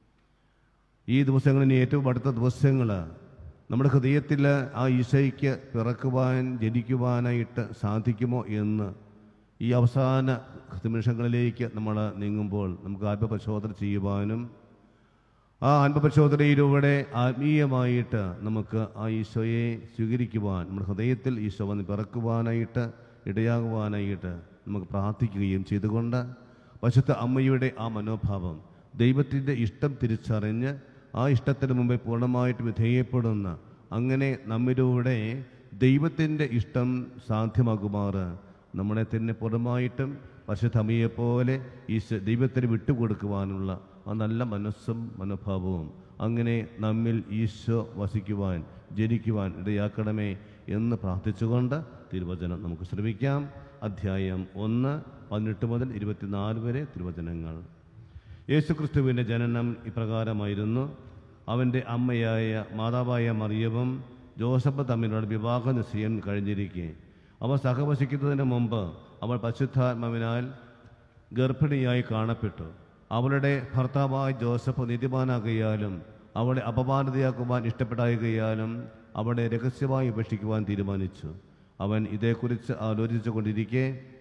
Speaker 3: ഈ ദിവസങ്ങളിൽ ഏറ്റവും അടുത്ത ദിവസങ്ങൾ നമ്മുടെ ഹൃദയത്തിൽ ആ ഈശോയ്ക്ക് പിറക്കുവാൻ ജനിക്കുവാനായിട്ട് സാധിക്കുമോ എന്ന് ഈ അവസാന നിമിഷങ്ങളിലേക്ക് നമ്മൾ നീങ്ങുമ്പോൾ നമുക്ക് ആത്മപരിശോധന ചെയ്യുവാനും ആ ആത്മപരിശോധനയിലൂടെ ആത്മീയമായിട്ട് നമുക്ക് ആ ഈശോയെ സ്വീകരിക്കുവാൻ നമ്മുടെ ഹൃദയത്തിൽ ഈശോ വന്ന് പിറക്കുവാനായിട്ട് ഇടയാകുവാനായിട്ട് നമുക്ക് പ്രാർത്ഥിക്കുകയും ചെയ്തുകൊണ്ട് പശുത്ത അമ്മയുടെ ആ മനോഭാവം ദൈവത്തിൻ്റെ ഇഷ്ടം തിരിച്ചറിഞ്ഞ് ആ ഇഷ്ടത്തിന് മുമ്പേ പൂർണ്ണമായിട്ട് വിധേയപ്പെടുന്ന അങ്ങനെ നമ്മിലൂടെ ദൈവത്തിൻ്റെ ഇഷ്ടം സാധ്യമാകുമാറ് നമ്മളെ തന്നെ പൂർണ്ണമായിട്ടും പരിശുദ്ധമയെപ്പോലെ ഈ ദൈവത്തിന് വിട്ടുകൊടുക്കുവാനുള്ള ആ നല്ല മനസ്സും മനോഭാവവും അങ്ങനെ നമ്മിൽ ഈശോ വസിക്കുവാൻ ജനിക്കുവാൻ ഇടയാക്കണമേ എന്ന് പ്രാർത്ഥിച്ചുകൊണ്ട് തിരുവചനം നമുക്ക് ശ്രമിക്കാം അധ്യായം ഒന്ന് പതിനെട്ട് മുതൽ ഇരുപത്തിനാല് വരെ തിരുവചനങ്ങൾ യേശുക്രിസ്തുവിൻ്റെ ജനനം ഇപ്രകാരമായിരുന്നു അവൻ്റെ അമ്മയായ മാതാവായ മറിയവും ജോസഫ് തമ്മിലുള്ള വിവാഹ നിശ്ചയം കഴിഞ്ഞിരിക്കെ അവർ സഹവസിക്കുന്നതിന് മുമ്പ് അവൾ പരിശുദ്ധാത്മാവിനാൽ ഗർഭിണിയായി കാണപ്പെട്ടു അവളുടെ ഭർത്താവായ ജോസഫ് നീതിമാനാകയാലും അവളെ അപമാനതയാക്കുവാൻ ഇഷ്ടപ്പെടായകയാലും അവളെ രഹസ്യമായി ഉപേക്ഷിക്കുവാൻ തീരുമാനിച്ചു അവൻ ഇതേക്കുറിച്ച് ആലോചിച്ചു കൊണ്ടിരിക്കെ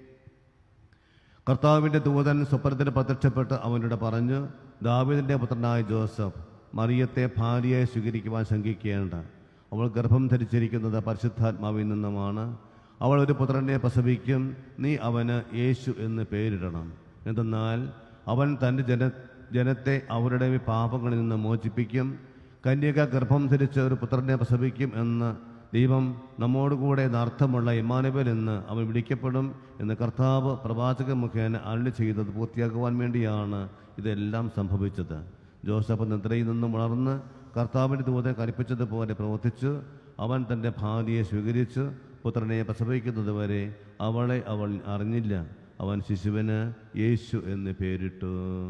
Speaker 3: കർത്താവിൻ്റെ ദൂതൻ സ്വപ്നത്തിന് പ്രത്യക്ഷപ്പെട്ട് അവനോട് പറഞ്ഞു ദാവീദിൻ്റെ പുത്രനായ ജോസഫ് മറിയത്തെ ഭാര്യയായി സ്വീകരിക്കുവാൻ ശങ്കിക്കേണ്ട അവൾ ഗർഭം ധരിച്ചിരിക്കുന്നത് പരിശുദ്ധാത്മാവിൽ നിന്നുമാണ് അവൾ ഒരു പുത്രനെ പ്രസവിക്കും നീ അവന് യേശു എന്ന് പേരിടണം എന്തെന്നാൽ അവൻ തൻ്റെ ജന ജനത്തെ അവരുടെ പാപങ്ങളിൽ നിന്ന് മോചിപ്പിക്കും കന്യക ഗർഭം ധരിച്ച് ഒരു പുത്രനെ പ്രസവിക്കും എന്ന് ദൈവം നമ്മോടുകൂടെ എന്നർത്ഥമുള്ള ഇമാനുവൽ എന്ന് അവൻ വിളിക്കപ്പെടും എന്ന് കർത്താവ് പ്രവാചക മുഖേന അരുളി ചെയ്തത് പൂർത്തിയാക്കുവാൻ വേണ്ടിയാണ് ഇതെല്ലാം സംഭവിച്ചത് ജോസഫ് നിദ്രയിൽ നിന്നും ഉണർന്ന് കർത്താവിൻ്റെ ദൂതൻ കൽപ്പിച്ചതുപോലെ പ്രവർത്തിച്ചു അവൻ തൻ്റെ ഭാര്യയെ സ്വീകരിച്ച് പുത്രനെ പ്രസവിക്കുന്നതുവരെ അവളെ അവൾ അറിഞ്ഞില്ല അവൻ ശിശുവിന് യേശു എന്ന് പേരിട്ടു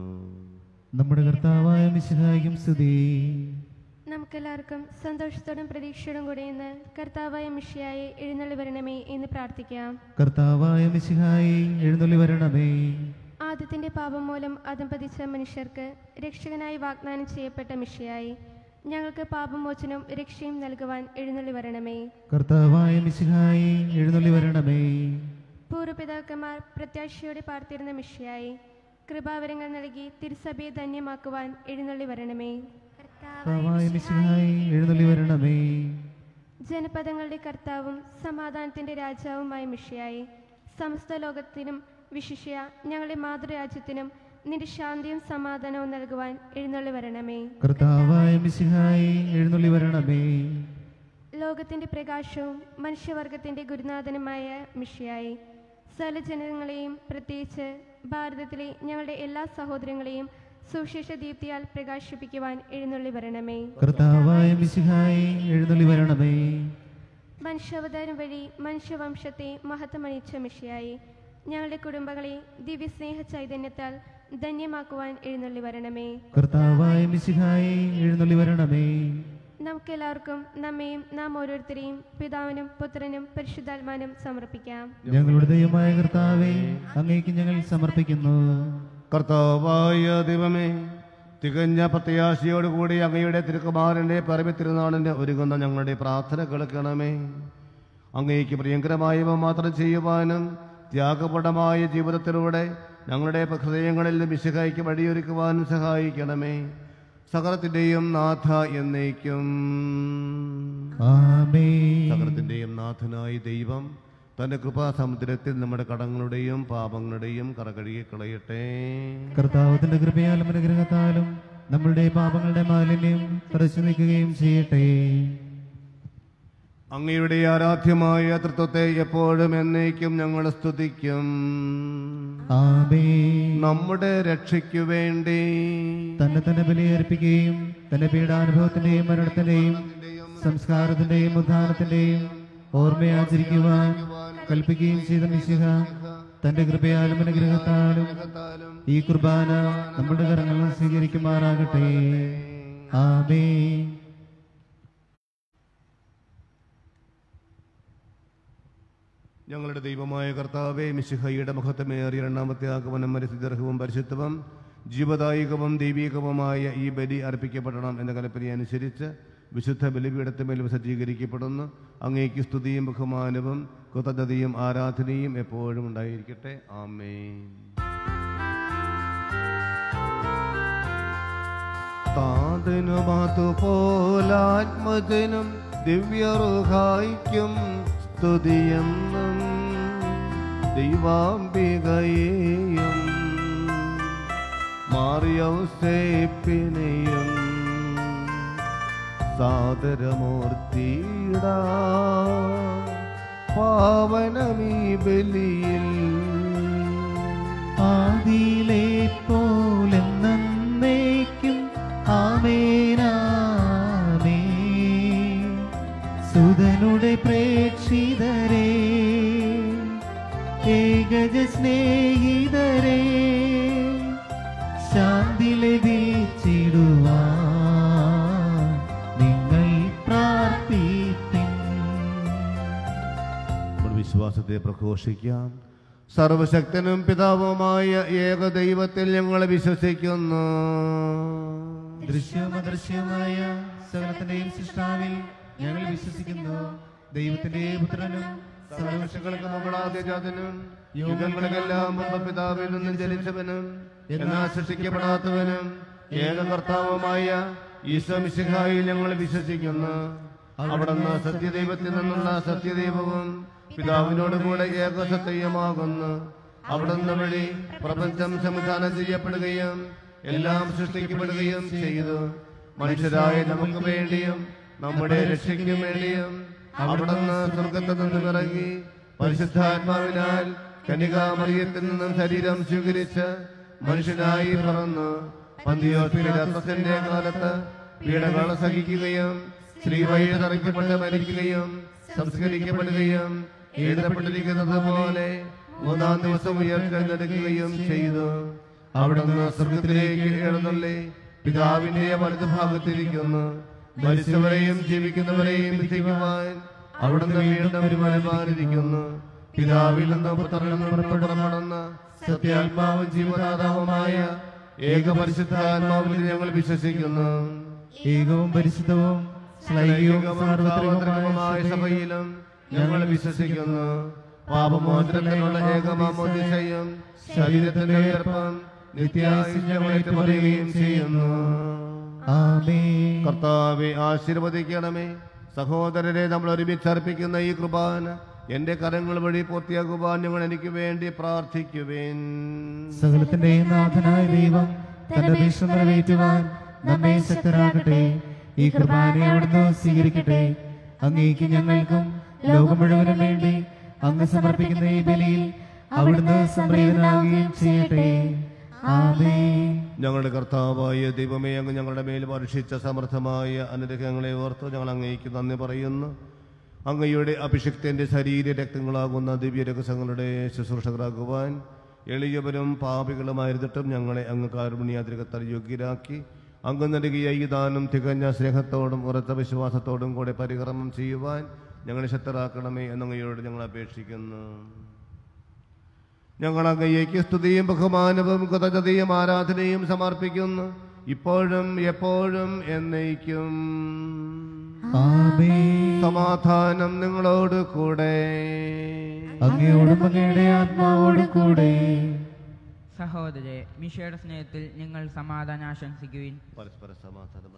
Speaker 1: നമ്മുടെ കർത്താവായ മിശിഹായിക്കും സ്തുതി
Speaker 7: നമുക്കെല്ലാവർക്കും സന്തോഷത്തോടും പ്രതീക്ഷയോടും കൂടെ ഇന്ന് കർത്താവായ മിഷിയായി എഴുന്നള്ളി വരണമേ എന്ന് പ്രാർത്ഥിക്കാം
Speaker 1: കർത്താവായ മിശിഹായി എഴുന്നള്ളി വരണമേ
Speaker 7: ആദ്യത്തിന്റെ പാപം മൂലം അതം പതിച്ച മനുഷ്യർക്ക് രക്ഷകനായി വാഗ്ദാനം ചെയ്യപ്പെട്ട മിഷിയായി ഞങ്ങൾക്ക് പാപമോചനവും രക്ഷയും നൽകുവാൻ എഴുന്നള്ളി വരണമേ
Speaker 1: കർത്താവായ മിശിഹായി എഴുന്നള്ളി വരണമേ
Speaker 7: പൂർവ്വപിതാക്കന്മാർ പ്രത്യാശയോടെ പാർത്തിരുന്ന മിഷിയായി കൃപാവരങ്ങൾ നൽകി തിരുസഭയെ ധന്യമാക്കുവാൻ എഴുന്നള്ളി വരണമേ
Speaker 1: കർത്താവായ മിശിഹായി എഴുന്നള്ളി വരണമേ
Speaker 7: ജനപദങ്ങളുടെ കർത്താവും സമാധാനത്തിന്റെ രാജാവുമായ മിഷിയായി സമസ്ത ലോകത്തിനും വിശിഷ്യ ഞങ്ങളുടെ മാതൃരാജ്യത്തിനും നിന്റെ ശാന്തിയും സമാധാനവും നൽകുവാൻ എഴുന്നള്ളി വരണമേ
Speaker 1: കർത്താവായ മിശിഹായി എഴുന്നള്ളി വരണമേ
Speaker 7: ലോകത്തിന്റെ പ്രകാശവും മനുഷ്യവർഗത്തിന്റെ ഗുരുനാഥനുമായ മിഷിയായി സകല ജനങ്ങളെയും പ്രത്യേകിച്ച് ഭാരതത്തിലെ ഞങ്ങളുടെ എല്ലാ സഹോദരങ്ങളെയും സുവിശേഷ ദീപ്തിയാൽ പ്രകാശിപ്പിക്കുവാൻ എഴുന്നള്ളി വരണമേ
Speaker 1: കർത്താവായ മിശിഹായി എഴുന്നള്ളി വരണമേ
Speaker 7: മനുഷ്യാവതാരം വഴി മനുഷ്യവംശത്തെ മഹത്വമണിയിച്ച മിഷിയായി ഞങ്ങളുടെ കുടുംബങ്ങളെ ദിവ്യസ്നേഹ ചൈതന്യത്താൽ ധന്യമാക്കുവാൻ എഴുന്നള്ളി വരണമേ
Speaker 1: കർത്താവായ മിശിഹായി എഴുന്നള്ളി വരണമേ
Speaker 7: നമുക്കെല്ലാവർക്കും നമ്മയും നാം ഓരോരുത്തരെയും പിതാവിനും പുത്രനും പരിശുദ്ധാത്മാനും സമർപ്പിക്കാം
Speaker 1: ഞങ്ങളുടെ ദൈവമായ കർത്താവെ അങ്ങേക്ക് ഞങ്ങൾ സമർപ്പിക്കുന്നു
Speaker 3: കർത്താവായ ദൈവമേ തികഞ്ഞ പ്രത്യാശയോടുകൂടി അങ്ങയുടെ തിരുക്കുമാരൻ്റെ പറമ്പി തിരുനാളിൻ്റെ ഒരുങ്ങുന്ന ഞങ്ങളുടെ പ്രാർത്ഥന കേൾക്കണമേ അങ്ങേക്ക് പ്രിയങ്കരമായവ മാത്രം ചെയ്യുവാനും ത്യാഗപടമായ ജീവിതത്തിലൂടെ ഞങ്ങളുടെ ഹൃദയങ്ങളിൽ വിശുഖയ്ക്ക് വഴിയൊരുക്കുവാനും സഹായിക്കണമേ സകലത്തിൻ്റെയും നാഥ എന്നേക്കും
Speaker 1: ആമേ
Speaker 3: സകലത്തിൻ്റെയും നാഥനായ ദൈവം തൻ്റെ കൃപാസമുദ്രത്തിൽ നമ്മുടെ കടങ്ങളുടെയും പാപങ്ങളുടെയും കറകഴുകി കളയട്ടെ
Speaker 1: കർത്താവത്തിന്റെ കൃപയാലും അനുഗ്രഹത്താലും നമ്മളുടെ പാപങ്ങളുടെ മാലിന്യം തുടച്ചു നീക്കുകയും ചെയ്യട്ടെ
Speaker 3: അങ്ങയുടെ ആരാധ്യമായ തൃത്വത്തെ എപ്പോഴും എന്നേക്കും ഞങ്ങൾ സ്തുതിക്കും
Speaker 1: ആമേ
Speaker 3: നമ്മുടെ രക്ഷയ്ക്കു വേണ്ടി
Speaker 1: തന്നെ തന്നെ ബലിയർപ്പിക്കുകയും തന്റെ പീഡാനുഭവത്തിന്റെയും മരണത്തിന്റെയും സംസ്കാരത്തിന്റെയും ഉദ്ധാനത്തിന്റെയും ഓർമ്മയാചരിക്കുവാൻ കൽപ്പിക്കുകയും ചെയ്ത മിശിഹ തന്റെ കൃപയാലും അനുഗ്രഹത്താലും ഈ കുർബാന നമ്മുടെ കരങ്ങളിൽ സ്വീകരിക്കുമാറാകട്ടെ ആമേ
Speaker 3: ഞങ്ങളുടെ ദൈവമായ കർത്താവെ മിശിഹയുടെ മഹത്വമേറിയ രണ്ടാമത്തെ ആഗമനം മരിസിദർഹവും പരിശുദ്ധവും ജീവദായികവും ദൈവികവുമായ ഈ ബലി അർപ്പിക്കപ്പെടണം എന്ന കൽപ്പന അനുസരിച്ച് വിശുദ്ധ ബലിപീഠത്തിന്മേൽ സജ്ജീകരിക്കപ്പെടുന്നു അങ്ങേക്ക് സ്തുതിയും ബഹുമാനവും കൃതജ്ഞതയും ആരാധനയും എപ്പോഴും ഉണ്ടായിരിക്കട്ടെ ആമേൻ താതനും അതുപോലാത്മജനും ദിവ്യറുഹായിക്കും സ്തുതിയെന്നും ദൈവാംബികയെയും മാറിയൗസേപ്പിനെയും സാദരമൂർത്തിയിട പാവനമീ ബലിയിൽ
Speaker 1: ആദിയിലെ പോലെന്നേക്കും ആമേനാ ഏകജ സ്നേഹിതരെ ശാന്തി ലഭിച്ചിടുവാൻ നിങ്ങൾ പ്രാർത്ഥിപ്പിൻ
Speaker 3: നമ്മൾ വിശ്വാസത്തെ പ്രഘോഷിക്കാം സർവശക്തനും പിതാവുമായ ഏക ദൈവത്തിൽ ഞങ്ങൾ വിശ്വസിക്കുന്നു
Speaker 1: ദൃശ്യവും അദൃശ്യവുമായ സകലത്തിന്റെയും സൃഷ്ടാവിൽ ഞങ്ങൾ വിശ്വസിക്കുന്നു ദൈവത്തിന്റെ പുത്രനും
Speaker 3: സർവശക്തങ്ങൾക്ക് മുകളാദ്യജാതനും യുഗങ്ങൾക്കെല്ലാം മുമ്പ് പിതാവിൽ നിന്നും ജനിച്ചവനും എന്നാൽ സൃഷ്ടിക്കപ്പെടാത്തവനും ഏക കർത്താവുമായ ഈശോ മിശിഹായിൽ ഞങ്ങൾ വിശ്വസിക്കുന്നു അവിടുന്ന് സത്യദൈവത്തിൽ നിന്നുള്ള സത്യദൈവവും പിതാവിനോട് കൂടെ ഏകസത്യമാകുന്നു അവിടുന്ന് വഴി പ്രപഞ്ചം സംവിധാനം ചെയ്യപ്പെടുകയും എല്ലാം സൃഷ്ടിക്കപ്പെടുകയും ചെയ്തു മനുഷ്യരായ നമുക്ക് വേണ്ടിയും നമ്മുടെ രക്ഷയ്ക്കും വേണ്ടിയും അവിടുന്ന് സ്വർഗത്തിൽ നിന്നും ഇറങ്ങി പരിശുദ്ധാത്മാവിനാൽ കനികാമറിയത്തിൽ നിന്നും ശരീരം സ്വീകരിച്ച് മനുഷ്യനായി പറന്നു പന്തിയോത്തിന്റെ കാലത്ത് പീഡകൾ സഹിക്കുകയും സ്ത്രീ വഴി തറയ്ക്കപ്പെട്ട് മരിക്കുകയും സംസ്കരിക്കപ്പെടുകയും എഴുതപ്പെട്ടിരിക്കുന്നത് പോലെ മൂന്നാം ദിവസം ഉയർത്തെഴുന്നേൽക്കുകയും ചെയ്തു അവിടുന്ന് സ്വർഗത്തിലേക്ക് എഴുന്നള്ളി പിതാവിന്റെ വലതുഭാഗത്തിരിക്കുന്നു മരിച്ചവരെയും ജീവിക്കുന്നവരെയും വിധിക്കുവാൻ അവിടുന്ന് വീണ്ടും വരുമാനമാനിരിക്കുന്നു പിതാവിൽ നിന്ന് പുത്രനിൽ നിന്ന് പുറപ്പെടുന്ന സത്യാത്മാവും ജീവദാതാവുമായ ഏക പരിശുദ്ധാത്മാവിൽ ഞങ്ങൾ വിശ്വസിക്കുന്നു
Speaker 1: ഏകവും പരിശുദ്ധവും ശ്ലൈകവും
Speaker 3: സാർവത്രികവുമായ സഭയിലും ഞങ്ങൾ വിശ്വസിക്കുന്നു പാപമോചനത്തിനുള്ള ഏകമാമോദിശയും ശരീരത്തിന്റെ ഉയർപ്പം നിത്യായുസ് ഞങ്ങൾ ഏറ്റുപറയുകയും ചെയ്യുന്നു
Speaker 1: ആമേൻ
Speaker 3: കർത്താവെ ആശീർവദിക്കണമേ സഹോദരരെ നമ്മൾ ഒരുമിച്ച് അർപ്പിക്കുന്ന ഈ കുർബാന എന്റെ കരങ്ങൾ വഴി പൂർത്തിയാക്കുവാൻ ഞങ്ങൾ എനിക്ക് വേണ്ടി പ്രാർത്ഥിക്കുവേൻ
Speaker 1: സകലത്തിന്റെയും നാഥനായ ദൈവം തന്റെ ഭീഷണി നിറവേറ്റുവാൻ നമ്മെ ശക്തരാകട്ടെ ഈ കുർബാനയെ അവിടുന്ന് സ്വീകരിക്കട്ടെ അങ്ങേക്ക് ഞങ്ങൾക്കും ലോകം മുഴുവനും വേണ്ടി അങ്ങ് സമർപ്പിക്കുന്ന ഈ ബലിയിൽ അവിടുന്ന് സംപ്രീതനാവുകയും ചെയ്യട്ടെ ആമേൻ
Speaker 3: ഞങ്ങളുടെ കർത്താവായ ദൈവമേ അങ്ങ് ഞങ്ങളുടെ മേൽ വർഷിച്ച സമർത്ഥമായ അനുഗ്രഹങ്ങളെ ഓർത്ത് ഞങ്ങൾ അങ്ങേക്ക് നന്ദി പറയുന്നു അങ്ങയുടെ അഭിഷിക്തന്റെ ശരീര രക്തങ്ങളാകുന്ന ദിവ്യരഹസ്യങ്ങളുടെ ശുശ്രൂഷകരാകുവാൻ എളിയവരും പാപികളുമായിരുന്നിട്ടും ഞങ്ങളെ അങ്ങ് കാരുണ്യാതിരകത്താൽ യോഗ്യരാക്കി അങ്ങ് നൽകിയ ഈ ദാനം തികഞ്ഞ സ്നേഹത്തോടും ഉറച്ച വിശ്വാസത്തോടും കൂടെ പരികർമ്മം ചെയ്യുവാൻ ഞങ്ങളെ ശക്തരാക്കണമേ എന്നങ്ങയോട് ഞങ്ങൾ അപേക്ഷിക്കുന്നു ഞങ്ങൾ അങ്ങയ്ക്ക് സ്തുതിയും ബഹുമാനവും കൃതജ്ഞതയും ആരാധനയും സമർപ്പിക്കുന്നു ഇപ്പോഴും എപ്പോഴും എന്നേക്കും
Speaker 1: ആമേൻ
Speaker 3: സമാധാനം നിങ്ങളോട് കൂടെ
Speaker 1: അങ്ങയോടും അങ്ങയുടെ ആത്മാവോടും കൂടെ
Speaker 4: സഹോദരെ മിഷയുടെ സ്നേഹത്തിൽ നിങ്ങൾ സമാധാനം ആശംസിക്കുവിൻ
Speaker 3: പരസ്പര സമാധാനം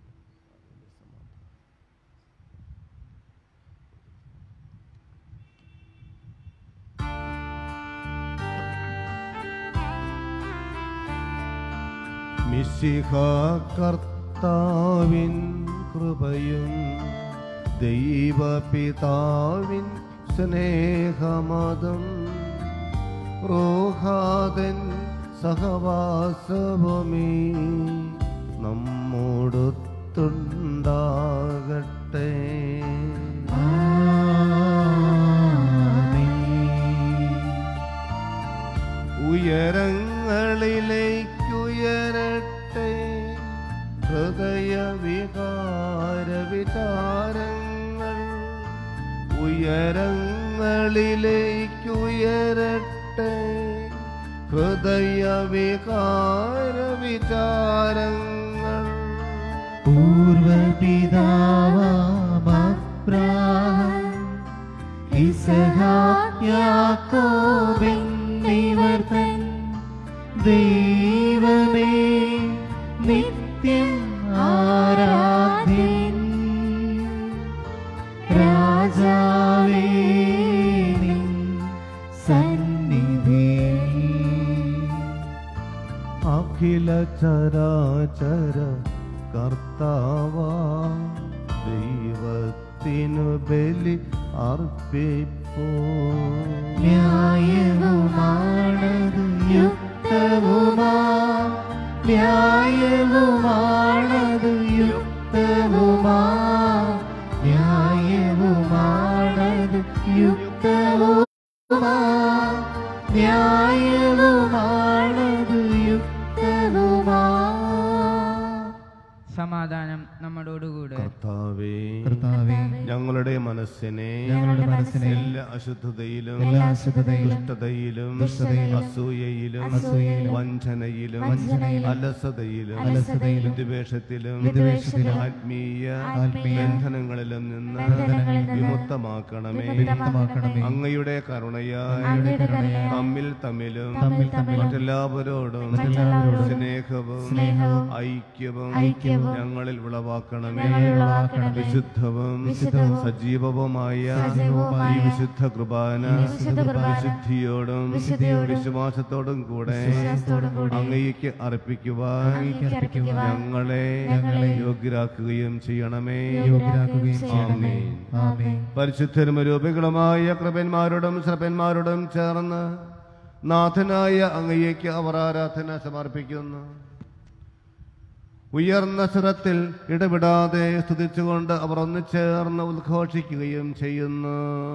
Speaker 3: മിശിഹ കർത്താവിൻ കൃപയും ദൈവപിതാവിൻ സ്നേഹമതം റോഹാദൻ സഹവാസവുമേ നമ്മോടൊത്തുണ്ടാകട്ടെ ഉയരങ്ങളിലേക്കുയരട്ടെ ഹൃദയവികാര വിചാരങ്ങൾ ഉയരങ്ങളിലേക്കുയരട്ടെ ഹൃദയവികാര വിചാരങ്ങൾ
Speaker 1: പൂർവപിതാവാബ്രാഹം ഇസഹായാക്കോബെന്നിവർ തൻ ദൈവമേ നിത്യം ആരാധ്യൻ രാജാവേ നിൻ സന്നിധിയിൽ
Speaker 3: അഖില ചരാചര കർത്താവ ദൈവത്തിനു ബലി അർപ്പിപ്പോ
Speaker 1: ന്യായവുമാണത് യുക്തവുമാ ന്യായവുമാണത് യുക്തവുമാ ന്യായവുമാണത് യുക്തവുമാ ന്യായവുമാണത് യുക്തവുമാ
Speaker 4: സമാധാനം നമ്മോടുകൂടെ
Speaker 3: കർത്താവേ
Speaker 1: കർത്താവേ
Speaker 3: ഞങ്ങളുടെ മനസ്സിനെ
Speaker 1: ഞങ്ങളുടെ മനസ്സിനെ
Speaker 3: എല്ലാ അശുദ്ധതയിലും
Speaker 1: എല്ലാ അശുദ്ധതയിലും
Speaker 3: ദുഷ്ടതയിലും
Speaker 1: ദുഷ്ടതയിലും
Speaker 3: അസൂയയിലും
Speaker 1: അസൂയയിലും
Speaker 3: വഞ്ചനയിലും
Speaker 1: വഞ്ചനയിലും
Speaker 3: അലസതയിലും
Speaker 1: അലസതയിലും
Speaker 3: വിദ്വേഷത്തിലും
Speaker 1: വിദ്വേഷത്തിലും
Speaker 3: ആത്മീയ
Speaker 1: ആത്മീയ
Speaker 3: ബന്ധനങ്ങളിലും നിന്ന്
Speaker 2: ബന്ധനങ്ങളിൽ നിന്ന്
Speaker 3: വിമുക്തമാക്കണമേ
Speaker 2: വിമുക്തമാക്കണമേ.
Speaker 3: അങ്ങയുടെ കരുണയാൽ
Speaker 1: അങ്ങയുടെ കരുണയാൽ
Speaker 3: തമ്മിൽ തമ്മിലും
Speaker 2: തമ്മിൽ തമ്മിലും
Speaker 3: മറ്റെല്ലാവരോടും
Speaker 1: മറ്റെല്ലാവരോടും
Speaker 3: സ്നേഹവും
Speaker 2: സ്നേഹവും
Speaker 3: ഐക്യവും
Speaker 2: ഐക്യവും
Speaker 3: ഞങ്ങളിൽ ഉളവാക്കണമേ
Speaker 2: ഞങ്ങളിൽ ഉളവാക്കണമേ.
Speaker 3: വിശുദ്ധവും
Speaker 2: വിശുദ്ധവും
Speaker 3: സജീവവുമായ
Speaker 2: സജീവവുമായ
Speaker 3: ഈ വിശുദ്ധ കുർബാന
Speaker 2: വിശുദ്ധ കുർബാന
Speaker 3: വിശുദ്ധിയോടും
Speaker 2: വിശുദ്ധിയോടും
Speaker 3: വിശ്വാസത്തോടും കൂടെ
Speaker 2: വിശ്വാസത്തോടും കൂടെ
Speaker 3: അങ്ങയ്ക്ക് അർപ്പിക്കുവാൻ
Speaker 2: അങ്ങേക്ക് അർപ്പിക്കുവാൻ
Speaker 3: ഞങ്ങളെ
Speaker 2: ഞങ്ങളെ
Speaker 3: യോഗ്യരാക്കുകയും ചെയ്യണമേ
Speaker 1: യോഗ്യരാക്കുകയും ചെയ്യണമേ
Speaker 3: ആമേൻ.
Speaker 1: ആമേൻ
Speaker 3: പരിശുദ്ധരും രൂപികളുമായ കൃപന്മാരോടും ശ്രപന്മാരോടും ചേർന്ന് നാഥനായ അങ്ങയ്ക്ക് അവർ ആരാധന സമർപ്പിക്കുന്നു ഉയർന്ന സ്വരത്തിൽ ഇടപെടാതെ സ്തുതിച്ചുകൊണ്ട് അവർ ഒന്ന് ചേർന്ന് ഉദ്ഘോഷിക്കുകയും ചെയ്യുന്നു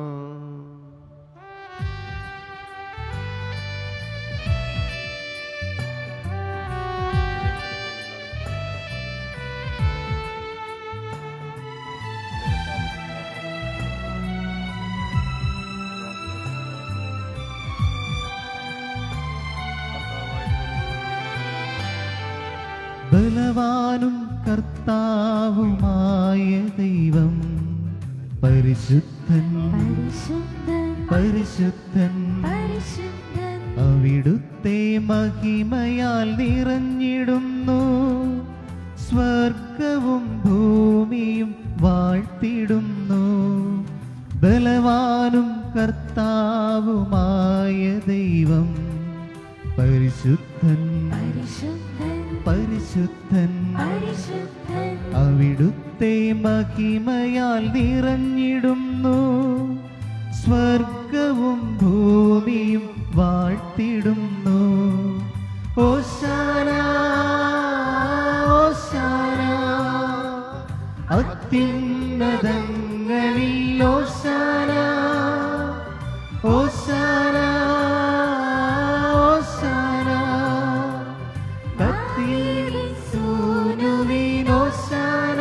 Speaker 1: ബലവാനും കർത്താവുമായ ദൈവം പരിശുദ്ധൻ
Speaker 2: പരിശുദ്ധൻ
Speaker 1: പരിശുദ്ധൻ
Speaker 2: പരിശുദ്ധൻ
Speaker 1: അവിടുത്തെ മഹിമയാൽ നിറഞ്ഞിടുന്നു സ്വർഗവും ഭൂമിയും വാഴ്ത്തിടുന്നു ബലവാനും കർത്താവുമായ ദൈവം പരിശുദ്ധൻ
Speaker 2: പരിശുദ്ധൻ
Speaker 1: പരിശുദ്ധൻ
Speaker 2: പരിശുദ്ധൻ
Speaker 1: അവിടുത്തെ മഹിമയാൽ നിറഞ്ഞിടുന്നു സ്വർഗവും ഭൂമിയും വാഴ്ത്തിടുന്നു ഓശാന ഓശാന അത്യുന്നതങ്ങളിൽ ഓശാന ഓശാന ഓശാന കത്തിയിൽ സൂനുവിൻ ഓശാന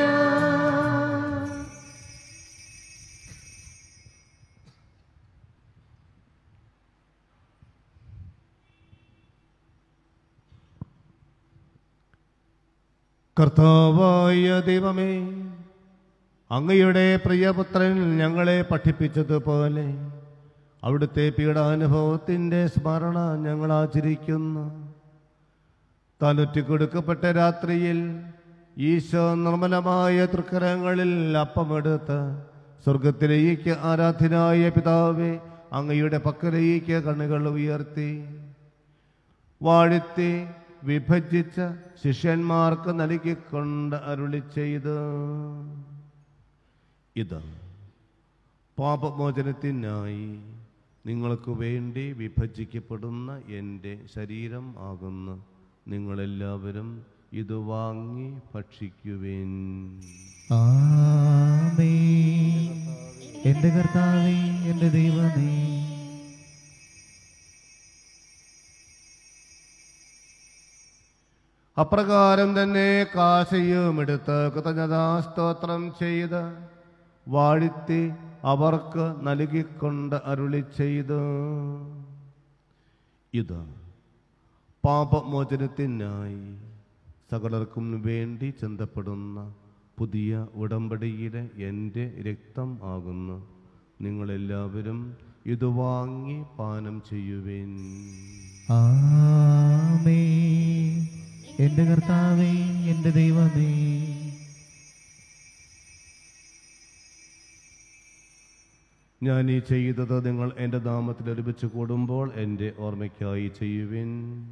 Speaker 3: കർത്താവായ ദൈവമേ അങ്ങയുടെ പ്രിയപുത്രൻ ഞങ്ങളെ പഠിപ്പിച്ചതുപോലെ അവിടുത്തെ പീഡാനുഭവത്തിൻ്റെ സ്മരണ ഞങ്ങൾ ആചരിക്കുന്നു താൻ ഒറ്റിക്കൊടുക്കപ്പെട്ട രാത്രിയിൽ ഈശോ നിർമ്മലമായ തൃക്കരങ്ങളിൽ അപ്പമെടുത്ത് സ്വർഗത്തിലേക്ക് ആരാധനായ പിതാവേ അങ്ങയുടെ പക്കലേക്ക് കണ്ണുകൾ ഉയർത്തി വാഴ്ത്തി വിഭജിച്ച ശിഷ്യന്മാർക്ക് നൽകിക്കൊണ്ട് അരുളി ചെയ്ത് ഇത് പാപമോചനത്തിനായി നിങ്ങൾക്ക് വേണ്ടി വിഭജിക്കപ്പെടുന്ന എൻ്റെ ശരീരം ആകുന്നു നിങ്ങളെല്ലാവരും ഇത് വാങ്ങി ഭക്ഷിക്കുവേൻ
Speaker 1: ആമേ എന്റെ കർത്താവേ എന്റെ ദൈവമേ
Speaker 3: അപ്രകാരം തന്നെ കാശയും എടുത്ത് കൃതജ്ഞതാസ്തോത്രം ചെയ്ത് വാഴ്ത്തി അവർക്ക് നൽകിക്കൊണ്ട് അരുളി ചെയ്ത് ഇത് പാപമോചനത്തിനായി സകലർക്കും വേണ്ടി ചിന്തപ്പെടുന്ന പുതിയ ഉടമ്പടിയിലെ എൻ്റെ രക്തം ആകുന്നു നിങ്ങളെല്ലാവരും ഇത് വാങ്ങി പാനം ചെയ്യുവേൻ
Speaker 1: ആമേ എന്റെ കർത്താവേ എന്റെ ദൈവമേ
Speaker 3: ഞാൻ ഈ ചെയ്തത് നിങ്ങൾ എൻ്റെ നാമത്തിൽ ഒരുമിച്ച് കൂടുമ്പോൾ എൻ്റെ ഓർമ്മയ്ക്കായി ചെയ്യുവിൻ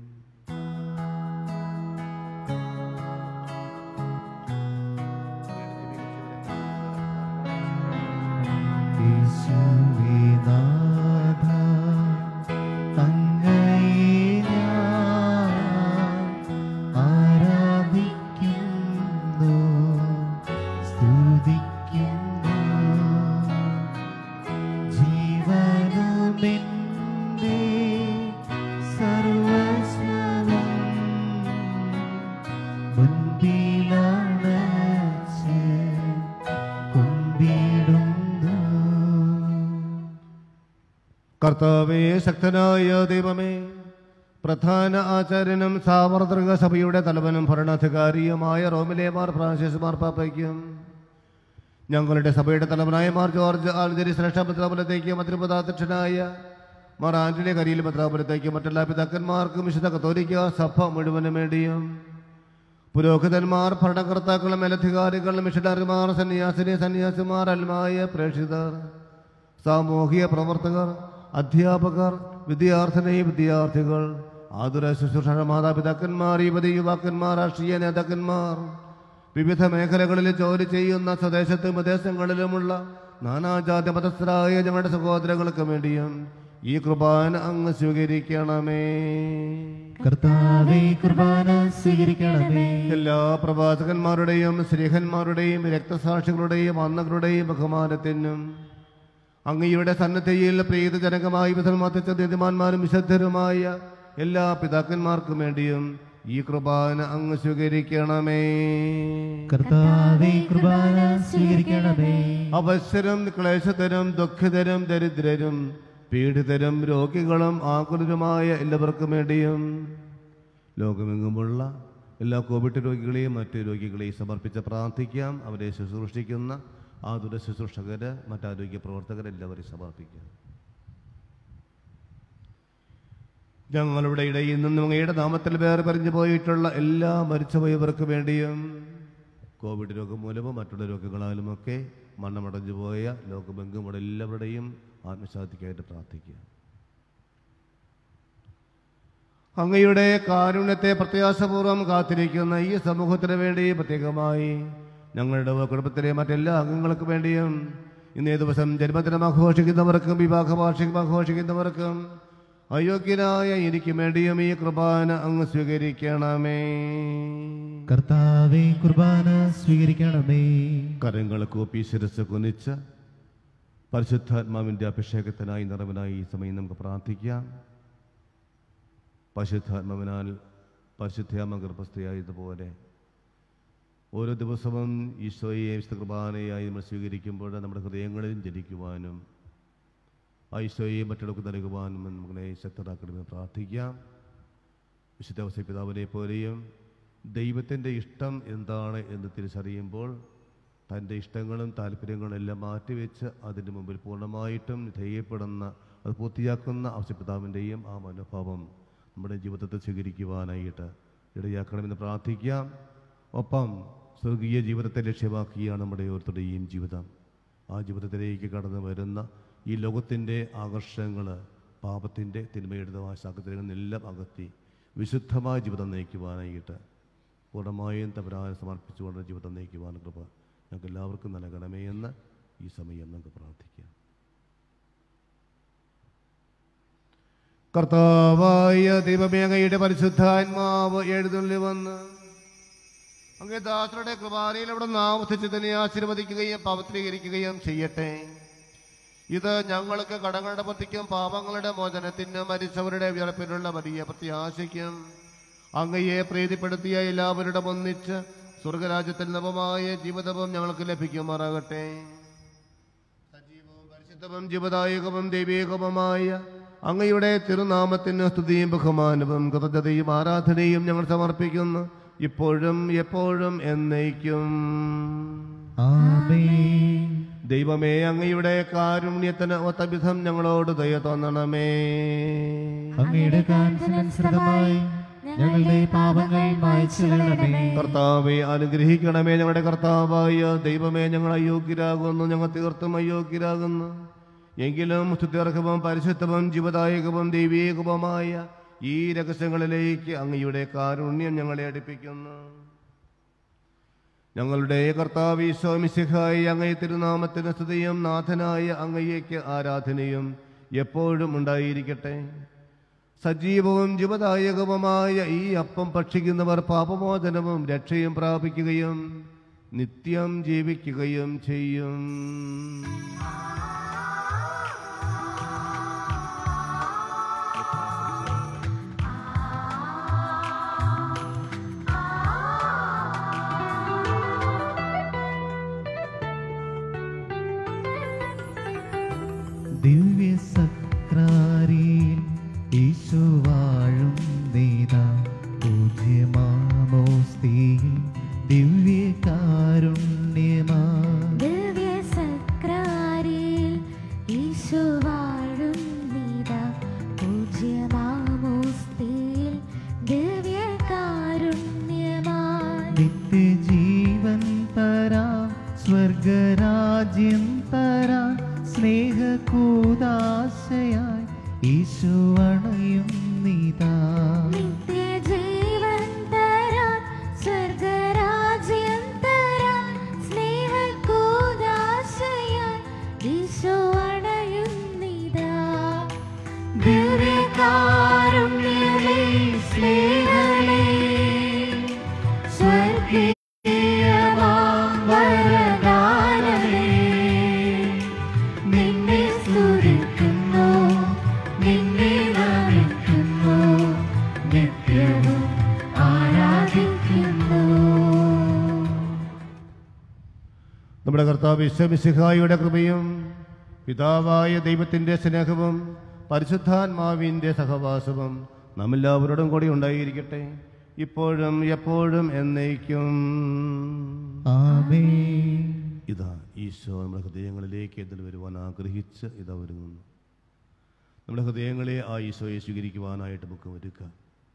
Speaker 1: യേശുവേ നാഥ അങ്ങയെ ഞാൻ ആരാധിക്കുന്നു സ്തുതിക്കുന്നു ജീവനുമെന്റെ
Speaker 3: കർത്താവേ ശക്തനായ ദൈവമേ പ്രധാന ആചാര്യനും സാവർത്തൃക സഭയുടെ തലവനും ഭരണാധികാരിയുമായ റോമിലെ മാർ ഫ്രാൻസിസ് മാർപ്പാപ്പയ്ക്കും ഞങ്ങളുടെ സഭയുടെ തലവനായ മാർ ജോർജ് ആൽജരി ശ്രേഷ്ഠ പത്രാപുരത്തേക്ക് മന്ത്രിപദാധ്യക്ഷനായ മാർ ആന്റണി കരിയിൽ പത്രാപുരത്തേക്ക് മറ്റെല്ലാ പിതാക്കന്മാർക്കും വിശുദ്ധ കത്തോലിക്ക സഭ മുഴുവനും വേണ്ടിയും പുരോഹിതന്മാർ ഭരണകർത്താക്കളും മേലധികാരികൾ മിഷണറിമാർ സന്യാസിനി സന്യാസിമാർ അൽമായ പ്രേക്ഷിതർ സാമൂഹിക പ്രവർത്തകർ അധ്യാപകർ വിദ്യാർത്ഥിനി വിദ്യാർത്ഥികൾ ആതുര ശുശ്രൂഷ മാതാപിതാക്കന്മാർ യുവതി യുവാക്കന്മാർ രാഷ്ട്രീയ നേതാക്കന്മാർ വിവിധ മേഖലകളിൽ ജോലി ചെയ്യുന്ന സ്വദേശത്തും വിദേശങ്ങളിലുമുള്ള നാനാജാതി മതസ്ഥരായ ഞങ്ങളുടെ സഹോദരങ്ങൾക്ക് വേണ്ടിയും ഈ കൃപാന അങ്ങ് സ്വീകരിക്കണമേ
Speaker 1: കർത്താവേ കുർബാന സ്വീകരിക്കണമേ
Speaker 3: എല്ലാ പ്രവാചകന്മാരുടെയും സ്ത്രീഹന്മാരുടെയും രക്തസാക്ഷികളുടെയും അന്നകളുടെയും ബഹുമാനത്തിനും അങ്ങയുടെ സന്നദ്ധയിൽ പ്രീതജനകമായി വിധർമ്മത്തിച്ച നീതിമാന്മാരും വിശുദ്ധരുമായ എല്ലാ പിതാക്കന്മാർക്കും വേണ്ടിയും ഈ കൃപാന അങ്ങ് സ്വീകരിക്കണമേ
Speaker 1: കർത്താവേ കുർബാന സ്വീകരിക്കണമേ
Speaker 3: അവസരം ക്ലേശതരും ദുഃഖിതരും ദരിദ്രരും പീഡിതരും രോഗികളും ആകുലരുമായ എല്ലാവർക്കും വേണ്ടിയും ലോകമെങ്ങുമുള്ള എല്ലാ കോവിഡ് രോഗികളെയും മറ്റ് രോഗികളെയും സമർപ്പിച്ച് പ്രാർത്ഥിക്കാം അവരെ ശുശ്രൂഷിക്കുന്ന ആതുര ശുശ്രൂഷകര് മറ്റാരോഗ്യ പ്രവർത്തകർ എല്ലാവരെയും സമർപ്പിക്കാം ഞങ്ങളുടെ ഇടയിൽ നിന്നും അങ്ങയുടെ നാമത്തിൽ വേറെ പറഞ്ഞു പോയിട്ടുള്ള എല്ലാ മരിച്ചുപോയവർക്ക് വേണ്ടിയും കോവിഡ് രോഗം മൂലവും മറ്റുള്ള രോഗങ്ങളാലുമൊക്കെ മണ്ണമടഞ്ഞു പോയ ലോകമെങ്ങുമുള്ള എല്ലാവരുടെയും ആത്മശാന്തിക്കായിട്ട് പ്രാർത്ഥിക്കുക അങ്ങയുടെ കാരുണ്യത്തെ പ്രത്യാശപൂർവ്വം കാത്തിരിക്കുന്ന ഈ സമൂഹത്തിന് വേണ്ടി പ്രത്യേകമായി ഞങ്ങളുടെ കുടുംബത്തിലെ മറ്റെല്ലാ അംഗങ്ങൾക്ക് വേണ്ടിയും ഇന്നേ ദിവസം ജന്മദിനം ആഘോഷിക്കുന്നവർക്കും വിവാഹ വാർഷികം ആഘോഷിക്കുന്നവർക്കും അയോഗ്യനായ എനിക്ക് വേണ്ടിയും ഈ കൃപാന അങ്ങ് സ്വീകരിക്കണമേ
Speaker 1: കർത്താവേ കുർബാന സ്വീകരിക്കണമേ
Speaker 3: കരങ്ങൾ കൂപ്പി ശിരസ് കുനിച്ച് പരിശുദ്ധാത്മാവിൻ്റെ അഭിഷേകത്തിനായി നിറവിനായി ഈ സമയം നമുക്ക് പ്രാർത്ഥിക്കാം പരിശുദ്ധാത്മാവിനാൽ പരിശുദ്ധാത്മ ഗർഭസ്ഥയായതുപോലെ ഓരോ ദിവസവും ഈശോയെ വിശുദ്ധ കുർബാനയായി നമ്മൾ സ്വീകരിക്കുമ്പോൾ നമ്മുടെ ഹൃദയങ്ങളിൽ ജനിക്കുവാനും ആ ഈശോയെ മറ്റുള്ളവർക്ക് നൽകുവാനും നമ്മളെ ശക്തരാക്കണമെന്ന് പ്രാർത്ഥിക്കാം വിശുദ്ധ അവസ്ഥ പിതാവിനെ പോലെയും ദൈവത്തിൻ്റെ ഇഷ്ടം എന്താണ് എന്ന് തിരിച്ചറിയുമ്പോൾ തൻ്റെ ഇഷ്ടങ്ങളും താല്പര്യങ്ങളും എല്ലാം മാറ്റിവെച്ച് അതിന് മുമ്പിൽ പൂർണ്ണമായിട്ടും ധൈര്യപ്പെടുന്ന അത് പൂർത്തിയാക്കുന്ന അവസ്ഥപിതാവിൻ്റെയും ആ മനോഭാവം നമ്മുടെ ജീവിതത്തിൽ സ്വീകരിക്കുവാനായിട്ട് ഇടയാക്കണമെന്ന് പ്രാർത്ഥിക്കാം ഒപ്പം സ്വർഗീയ ജീവിതത്തെ ലക്ഷ്യമാക്കിയാണ് നമ്മുടെ ഓരോരുത്തരുടെയും ജീവിതം ആ ജീവിതത്തിലേക്ക് കടന്നു വരുന്ന ഈ ലോകത്തിൻ്റെ ആകർഷണങ്ങൾ പാപത്തിൻ്റെ തിന്മയുടെ സാഹചര്യങ്ങളിൽ നിന്നെല്ലാം അകത്തി വിശുദ്ധമായ ജീവിതം നയിക്കുവാനായിട്ട് പൂർണ്ണമായും തപരാൻ സമർപ്പിച്ചുകൊണ്ട് ജീവിതം നയിക്കുവാൻ കൃപ ഞങ്ങൾക്ക് എല്ലാവർക്കും നൽകണമേ എന്ന് ഈ സമയം നമുക്ക് പ്രാർത്ഥിക്കാം കർത്താവായ ദൈവമേങ്ങയുടെ പരിശുദ്ധാത്മാവ് എഴുന്നള്ളി വന്ന് അങ്ങേ ദാസരുടെ കൃപാനയിൽ അവിടെ നാമത്തിച്ച് തന്നെ ആശീർവദിക്കുകയും പവിത്രീകരിക്കുകയും ചെയ്യട്ടെ ഇത് ഞങ്ങൾക്ക് കടങ്ങളുടെ പത്തിക്കും പാപങ്ങളുടെ മോചനത്തിനും മരിച്ചവരുടെ വിറപ്പിനുള്ള വലിയ പ്രത്യാശയ്ക്കും അങ്ങയെ പ്രീതിപ്പെടുത്തിയ എല്ലാവരുടെ ഒന്നിച്ച് സ്വർഗരാജ്യത്തിൽ നവമായ ജീവിതവും ഞങ്ങൾക്ക് ലഭിക്കുമാറാകട്ടെ സജീവവും പരിശുദ്ധവും ജീവദായകവും ദൈവീകവുമായ അങ്ങയുടെ തിരുനാമത്തിന് സ്തുതിയും ബഹുമാനവും കൃതജ്ഞതയും ആരാധനയും ഞങ്ങൾ സമർപ്പിക്കുന്നു ഇപ്പോഴും എപ്പോഴും എന്നേക്കും
Speaker 1: ആമേൻ
Speaker 3: ദൈവമേ അങ്ങയുടെ കാരുണ്യത്തിന് ഒത്തവിധം ഞങ്ങളോട് ദയ തോന്നണമേ
Speaker 1: അങ്ങയുടെ കാഞ്ചനനുസൃതമായി ഞങ്ങളുടെ പാപങ്ങൾ മായ്ച്ചു കളയണമേ
Speaker 3: കർത്താവെ അനുഗ്രഹിക്കണമേ ഞങ്ങളുടെ കർത്താവായ ദൈവമേ ഞങ്ങൾ അയോഗ്യരാകുന്നു ഞങ്ങൾ തീർത്തും അയോഗ്യരാകുന്നു എങ്കിലും സ്തുത്യർഹവും പരിശുദ്ധവും ജീവദായകവും ദൈവീകവുമായ ഈ രഹസ്യങ്ങളിലേക്ക് അങ്ങയുടെ കാരുണ്യം ഞങ്ങളെ അടുപ്പിക്കുന്നു ഞങ്ങളുടെ കർത്താവ് ഈശോമിശിഹായി അങ്ങേ തിരുനാമത്തിന് സ്തുതിയും നാഥനായ അങ്ങയ്ക്ക് ആരാധനയും എപ്പോഴും ഉണ്ടായിരിക്കട്ടെ സജീവവും ജീവദായകവുമായ ഈ അപ്പം ഭക്ഷിക്കുന്നവർ പാപമോചനവും രക്ഷയും പ്രാപിക്കുകയും നിത്യം ജീവിക്കുകയും ചെയ്യും
Speaker 1: ദിവ്യ സക്രാ യേശു അണയുന്നിതാ
Speaker 2: നിത്യജീവൻ തരാൻ സ്വർഗരാജ്യം തരാൻ സ്നേഹക്കൂദാശയാൽ ഈശോ അണയുന്നിതാ ദിവ്യകാരുണ്യമേ സ്നേഹമേ സ്വർഗീയമാം വരദാനമേ നിന്നെ സ്തുതിക്കുന്നു നിന്നെ നമിക്കുന്നു നിത്യവും ആരാധിക്കുന്നു
Speaker 3: നമ്മുടെ കർത്താവ് വിശ്വമിസിഹായുടെ കൃപയും പിതാവായ ദൈവത്തിൻ്റെ സ്നേഹവും പരിശുദ്ധാത്മാവിൻ്റെ സഹവാസവും നമ്മെല്ലാവരോടും കൂടി ഉണ്ടായിരിക്കട്ടെ ഇപ്പോഴും എപ്പോഴും എന്നേക്കും
Speaker 1: ആമേൻ
Speaker 3: ഇതാ ഈശോ നമ്മുടെ ഹൃദയങ്ങളിലേക്ക് എന്തിൽ വരുവാൻ ആഗ്രഹിച്ച് ഇതാ ഒരുങ്ങുന്നു നമ്മുടെ ഹൃദയങ്ങളെ ആ ഈശോയെ സ്വീകരിക്കുവാനായിട്ട് നമുക്ക് ഒരുക്കുക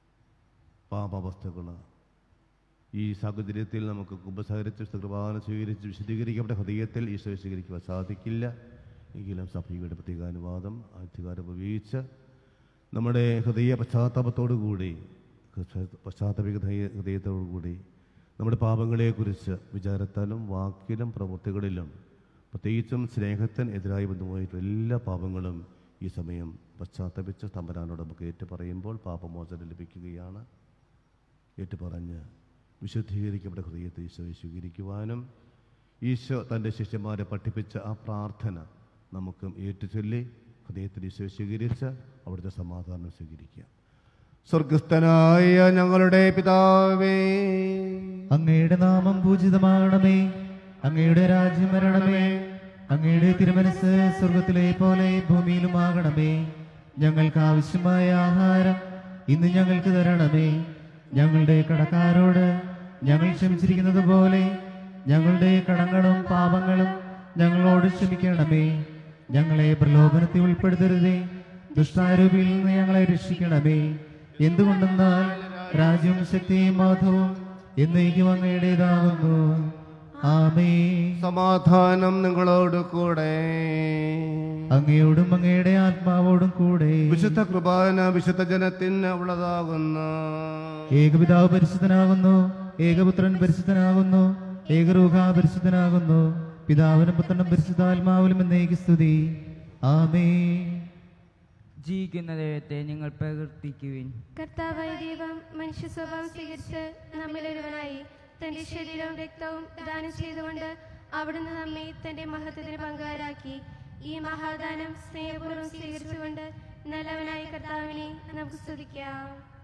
Speaker 3: പാപാവസ്ഥകൾ ഈ സാഹചര്യത്തിൽ നമുക്ക് കുംഭസാഹചര്യത്തിൽ കുർബാന സ്വീകരിച്ച് വിശദീകരിക്കപ്പെട്ട ഹൃദയത്തിൽ ഈശോയെ സ്വീകരിക്കുവാൻ സാധിക്കില്ല എങ്കിലും സഭയുടെ പ്രത്യേകാനുവാദം അധികാരം ഉപയോഗിച്ച് നമ്മുടെ ഹൃദയ പശ്ചാത്താപത്തോടു കൂടി പശ്ചാത്തപിക ഹൃദയത്തോടു കൂടി നമ്മുടെ പാപങ്ങളെക്കുറിച്ച് വിചാരത്താലും വാക്കിലും പ്രവൃത്തികളിലും പ്രത്യേകിച്ചും സ്നേഹത്തിന് എതിരായി ബന്ധമായിട്ടുള്ള എല്ലാ പാപങ്ങളും ഈ സമയം പശ്ചാത്തപിച്ച് തമ്പരാനോട് നമുക്ക് ഏറ്റു പറയുമ്പോൾ പാപമോചനം ലഭിക്കുകയാണ് ഏറ്റുപറഞ്ഞ് വിശുദ്ധീകരിക്കപ്പെട്ട ഹൃദയത്തെ ഈശോയെ സ്വീകരിക്കുവാനും ഈശോ തൻ്റെ ശിഷ്യന്മാരെ പഠിപ്പിച്ച ആ പ്രാർത്ഥന നമുക്കും ഏറ്റുചൊല്ലി ഹൃദയത്തിൽ ഈശോയെ സ്വീകരിച്ച് അവിടുത്തെ സമാധാനം സ്വീകരിക്കുക സ്വർഗസ്ഥനായ ഞങ്ങളുടെ പിതാവേ
Speaker 1: അങ്ങയുടെ നാമം പൂജിതമാകണമേ അങ്ങയുടെ രാജ്യം വരണമേ അങ്ങയുടെ തിരുമനസ് സ്വർഗത്തിലെ പോലെ ഭൂമിയിലുമാകണമേ ഞങ്ങൾക്ക് ആവശ്യമായ ആഹാരം ഇന്ന് ഞങ്ങൾക്ക് തരണമേ ഞങ്ങളുടെ കടക്കാരോട് ഞങ്ങൾ ക്ഷമിച്ചിരിക്കുന്നത് പോലെ ഞങ്ങളുടെ കടങ്ങളും പാപങ്ങളും ഞങ്ങളോട് ക്ഷമിക്കണമേ ഞങ്ങളെ പ്രലോഭനത്തിൽ ഉൾപ്പെടുത്തരുതേ ദുഷ്ടാരൂപിയിൽ നിന്ന് ഞങ്ങളെ രക്ഷിക്കണമേ എന്തുകൊണ്ടെന്നാൽ രാജ്യവും ശക്തിയും മാധവും എന്നേക്കും അങ്ങയുടേതാകുന്നു ആമേ
Speaker 3: സമാധാനം നിങ്ങളോട് കൂടെ
Speaker 1: അങ്ങയോടും അങ്ങയുടെ ആത്മാവോടും കൂടെ
Speaker 3: വിശുദ്ധ കൃപാന വിശുദ്ധ ജനത്തിന് ഉള്ളതാകുന്നു
Speaker 1: ഏകപിതാവ് പരിശുദ്ധനാകുന്നു ഏകപുത്രൻ പരിശുദ്ധനാകുന്നു ഏകരൂഹ പരിശുദ്ധനാകുന്നു പിതാവിനും പുത്രനും പരിശുദ്ധാത്മാവിലും എന്നേക്ക് സ്തുതി ആമേ
Speaker 4: ജീവിക്കുന്ന ദൈവത്തെ നിങ്ങൾ പ്രകീർത്തിക്കുവിൻ
Speaker 7: കർത്താവായ ദൈവം മനുഷ്യ സ്വഭാവം സ്വീകരിച്ച് നമ്മിൽ ഒരുവനായി തന്റെ ശരീരവും രക്തവും ദാനം ചെയ്തുകൊണ്ട് അവിടുന്ന് നമ്മെ തന്റെ മഹത്വത്തിന് പങ്കാരാക്കി ഈ മഹാദാനം സ്നേഹപൂർവ്വം സ്വീകരിച്ചുകൊണ്ട് നല്ലവനായ കർത്താവിനെ നമുക്ക് സ്തുതിക്കാം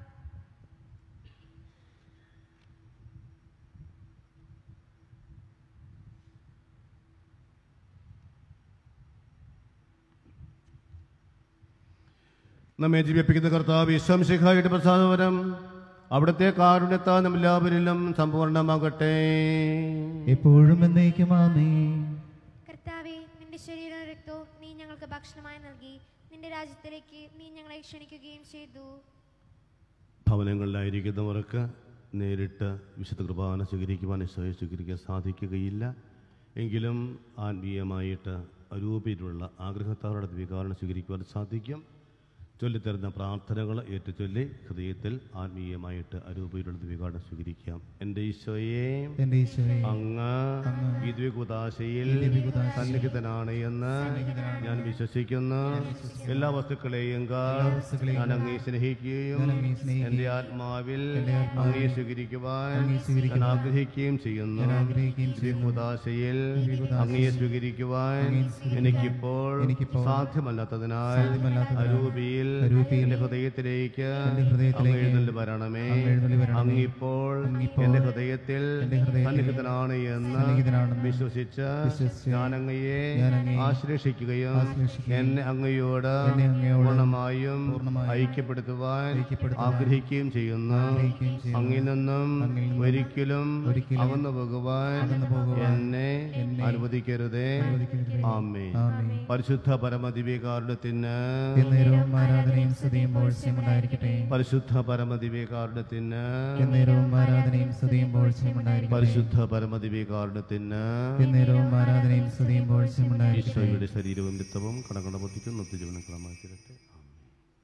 Speaker 3: നമ്മെ ജീവിപ്പിക്കുന്ന കർത്താവ് വിശ്വംശിഖായുടെ പ്രസാദവരം അവിടുത്തെ കാരുണ്യത്താൽ നമ്മെല്ലാവരിലും സമ്പൂർണ്ണമാകട്ടെ
Speaker 1: എപ്പോഴും എന്നേക്കും ആമേ
Speaker 8: കർത്താവെ നിന്റെ ശരീരവും രക്തവും നീ ഞങ്ങൾക്ക് ഭക്ഷണമായി നൽകി നിന്റെ രാജ്യത്തിലേക്ക് നീ ഞങ്ങളെ ക്ഷണിക്കുകയും ചെയ്തു
Speaker 3: ഭവനങ്ങളിലായിരിക്കുന്നവർക്ക് നേരിട്ട് വിശുദ്ധ കുർബാന സ്വീകരിക്കുവാൻ ഈശോയെ സ്വീകരിക്കാൻ സാധിക്കുകയില്ല എങ്കിലും ആത്മീയമായിട്ട് അരൂപയിലുള്ള ആഗ്രഹത്താറുടെ വികാരണം സ്വീകരിക്കുവാൻ സാധിക്കും ചൊല്ലിത്തരുന്ന പ്രാർത്ഥനകൾ ഏറ്റുചൊല്ലി ഹൃദയത്തിൽ ആത്മീയമായിട്ട് അരൂപയിലുള്ള വികാരണം സ്വീകരിക്കാം എൻ്റെ ഈശോയെ
Speaker 1: എന്റെ ഈശോയെ
Speaker 3: അങ്ങ് ഈ ദ്വികുദാശയിൽ സന്നിഹിതനാണ് എന്ന് ഞാൻ വിശ്വസിക്കുന്നു എല്ലാ വസ്തുക്കളെയും കാൾ
Speaker 1: വസ്തുക്കളെയും
Speaker 3: ഞാൻ അങ്ങേ സ്നേഹിക്കുകയും
Speaker 1: ഞാൻ അങ്ങയെ സ്നേഹിക്കുകയും
Speaker 3: എന്റെ ആത്മാവിൽ
Speaker 1: എന്റെ ആത്മാവിൽ
Speaker 3: അങ്ങേ സ്വീകരിക്കുവാൻ
Speaker 1: അങ്ങയെ സ്വീകരിക്കുവാൻ
Speaker 3: ഞാൻ ആഗ്രഹിക്കുകയും ചെയ്യുന്നു
Speaker 1: ഞാൻ ആഗ്രഹിക്കുകയും ചെയ്യുന്നു.
Speaker 3: ദ്വികുദാശയിൽ
Speaker 1: ദ്വികുദാശയിൽ
Speaker 3: അങ്ങയെ സ്വീകരിക്കുവാൻ
Speaker 1: അങ്ങയെ സ്വീകരിക്കുവാൻ
Speaker 3: എനിക്കിപ്പോൾ
Speaker 1: എനിക്കിപ്പോൾ
Speaker 3: സാധ്യമല്ലാത്തതിനാൽ
Speaker 1: സാധ്യമല്ലാത്തതിനാൽ
Speaker 3: അരൂപിയിൽ
Speaker 1: അരൂപിയിൽ
Speaker 3: എന്റെ ഹൃദയത്തിലേക്ക്
Speaker 1: എന്റെ ഹൃദയത്തിലേക്ക്
Speaker 3: അങ്ങ് എഴുന്നള്ളി വരണമേ
Speaker 1: അങ്ങ് എഴുന്നള്ളി വരണമേ.
Speaker 3: അങ്ങിപ്പോൾ
Speaker 1: അങ്ങിപ്പോൾ
Speaker 3: എന്റെ ഹൃദയത്തിൽ
Speaker 1: എന്റെ ഹൃദയത്തിൽ
Speaker 3: സന്നിഹിതനാണ് എന്ന്
Speaker 1: സന്നിഹിതനാണെന്ന്
Speaker 3: വിശ്വസിച്ച്
Speaker 1: വിശ്വസിച്ച്
Speaker 3: ഞാൻ അങ്ങയെ
Speaker 1: ഞാൻ അങ്ങയെ
Speaker 3: ആശ്ലേഷിക്കുകയും
Speaker 1: ആശ്ലേഷിക്കുകയും
Speaker 3: എന്നെ അങ്ങയോട്
Speaker 1: എന്നെ അങ്ങയോട്
Speaker 3: പൂർണ്ണമായും
Speaker 1: പൂർണ്ണമായും
Speaker 3: ഐക്യപ്പെടുത്തുവാൻ
Speaker 1: ഐക്യപ്പെടുത്തുവാൻ
Speaker 3: ആഗ്രഹിക്കുകയും ചെയ്യുന്നു
Speaker 1: ആഗ്രഹിക്കുകയും ചെയ്യുന്നു.
Speaker 3: അങ്ങിൽ നിന്നും
Speaker 1: അങ്ങിൽ നിന്നും
Speaker 3: ഒരിക്കലും
Speaker 1: ഒരിക്കലും
Speaker 3: അകന്നു പോകുവാൻ
Speaker 1: അകന്നു പോകുവാൻ
Speaker 3: എന്നെ
Speaker 1: എന്നെ
Speaker 3: അനുവദിക്കരുതേ
Speaker 1: അനുവദിക്കരുതേ.
Speaker 3: ആമേ
Speaker 1: ആമേൻ.
Speaker 3: പരിശുദ്ധ പരമദിവ്യകാരുണ്യത്തിന്
Speaker 1: എന്നേരവും ആരാധനയും സ്തുതിയും പോഴ്ചയും ഉണ്ടായിരിക്കട്ടെ
Speaker 3: പരിശുദ്ധ പരമദിവ്യകാരുണ്യത്തിന്
Speaker 1: എന്നേരവും ആരാധനയും സ്തുതിയും പോഴ്ചയും ഉണ്ടായിരിക്കട്ടെ
Speaker 3: പരിശുദ്ധ പരമദിവ്യകാരുണ്യത്തിന്
Speaker 1: എന്നേരവും ആരാധനയും സ്തുതിയും പോഴ്ചയും ഉണ്ടായിരിക്കട്ടെ
Speaker 3: ഈശോയുടെ ശരീരവും രക്തവും കടകട പൊത്തിക്കും നിത്യജീവനം ക്രമാക്കിരട്ടെ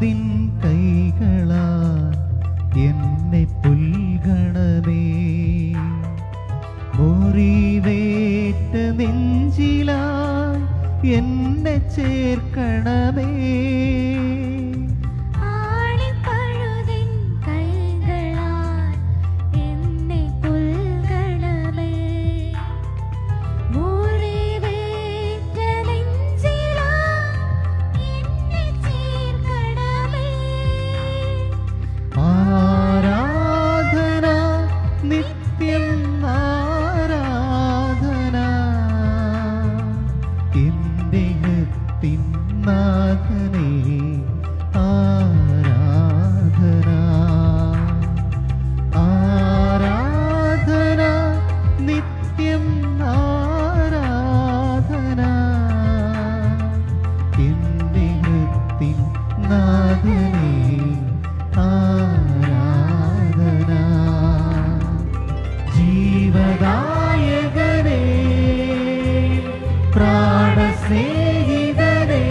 Speaker 1: നിൻ കൈകളാൽ എന്നെ പുൽകണമേ മുറിവേറ്റ നെഞ്ചിലായി എന്നെ ചേർക്കണമേ
Speaker 2: ആണിപ്പഴുതിൻ കൈകളാൽ എന്നെ പുൽകണമേ മുറിവേറ്റ നെഞ്ചിലാൽ എന്നെ ചേർക്കണമേ
Speaker 1: ആരാധന നിത്യം ആരാധന എന്റെ നാഥനേ ആരാധന ആരാധന നിത്യം ആരാധന എന്റെ നാഥനേ ആരാധന ജീവദായകനേ പ്രാണസ്നേഹിതനേ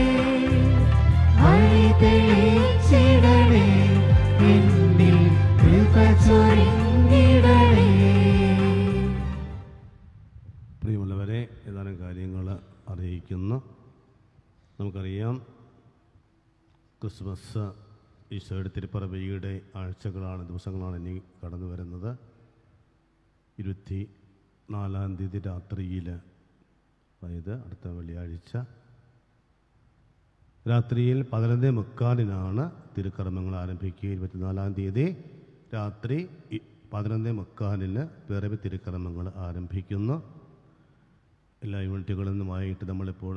Speaker 1: വഴി തെളിച്ചിടണേ എന്നിൽ കൃപ ചൊരിഞ്ഞിടണേ
Speaker 3: പ്രിയമുള്ളവരെ ഏതാനും കാര്യങ്ങൾ അറിയിക്കുന്നു നമുക്കറിയാം ക്രിസ്മസ് ഈശോയുടെ തിരുപ്പറവയുടെ ആഴ്ചകളാണ് ദിവസങ്ങളാണ് ഇനി കടന്നു വരുന്നത് ഇരുപത്തി നാലാം തീയതി രാത്രിയിൽ അതായത് അടുത്ത വെള്ളിയാഴ്ച രാത്രിയിൽ പതിനൊന്നേ മുക്കാലിനാണ് തിരുക്കർമ്മങ്ങൾ ആരംഭിക്കുക ഇരുപത്തിനാലാം തീയതി രാത്രി ഇ- പതിനൊന്നേ മുക്കാലിന് പിറവി തിരുക്കർമ്മങ്ങൾ ആരംഭിക്കുന്നു എല്ലാ യൂണിറ്റുകളിൽ നിന്നുമായിട്ട് നമ്മളിപ്പോൾ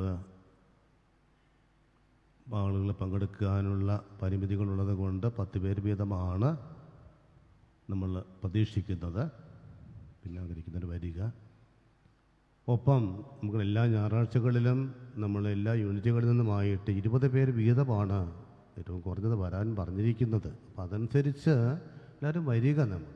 Speaker 3: ആളുകൾ പങ്കെടുക്കാനുള്ള പരിമിതികളുള്ളത് കൊണ്ട് പത്ത് പേര് വീതമാണ് നമ്മൾ പ്രതീക്ഷിക്കുന്നത് പിന്നെ ആഗ്രഹിക്കുന്നവർ വരിക ഒപ്പം നമുക്ക് എല്ലാ ഞായറാഴ്ചകളിലും നമ്മൾ എല്ലാ യൂണിറ്റുകളിൽ നിന്നുമായിട്ട് ഇരുപത് പേര് വീതമാണ് ഏറ്റവും കുറഞ്ഞത് വരാൻ പറഞ്ഞിരിക്കുന്നത് അപ്പം അതനുസരിച്ച് എല്ലാവരും വരിക നമ്മൾ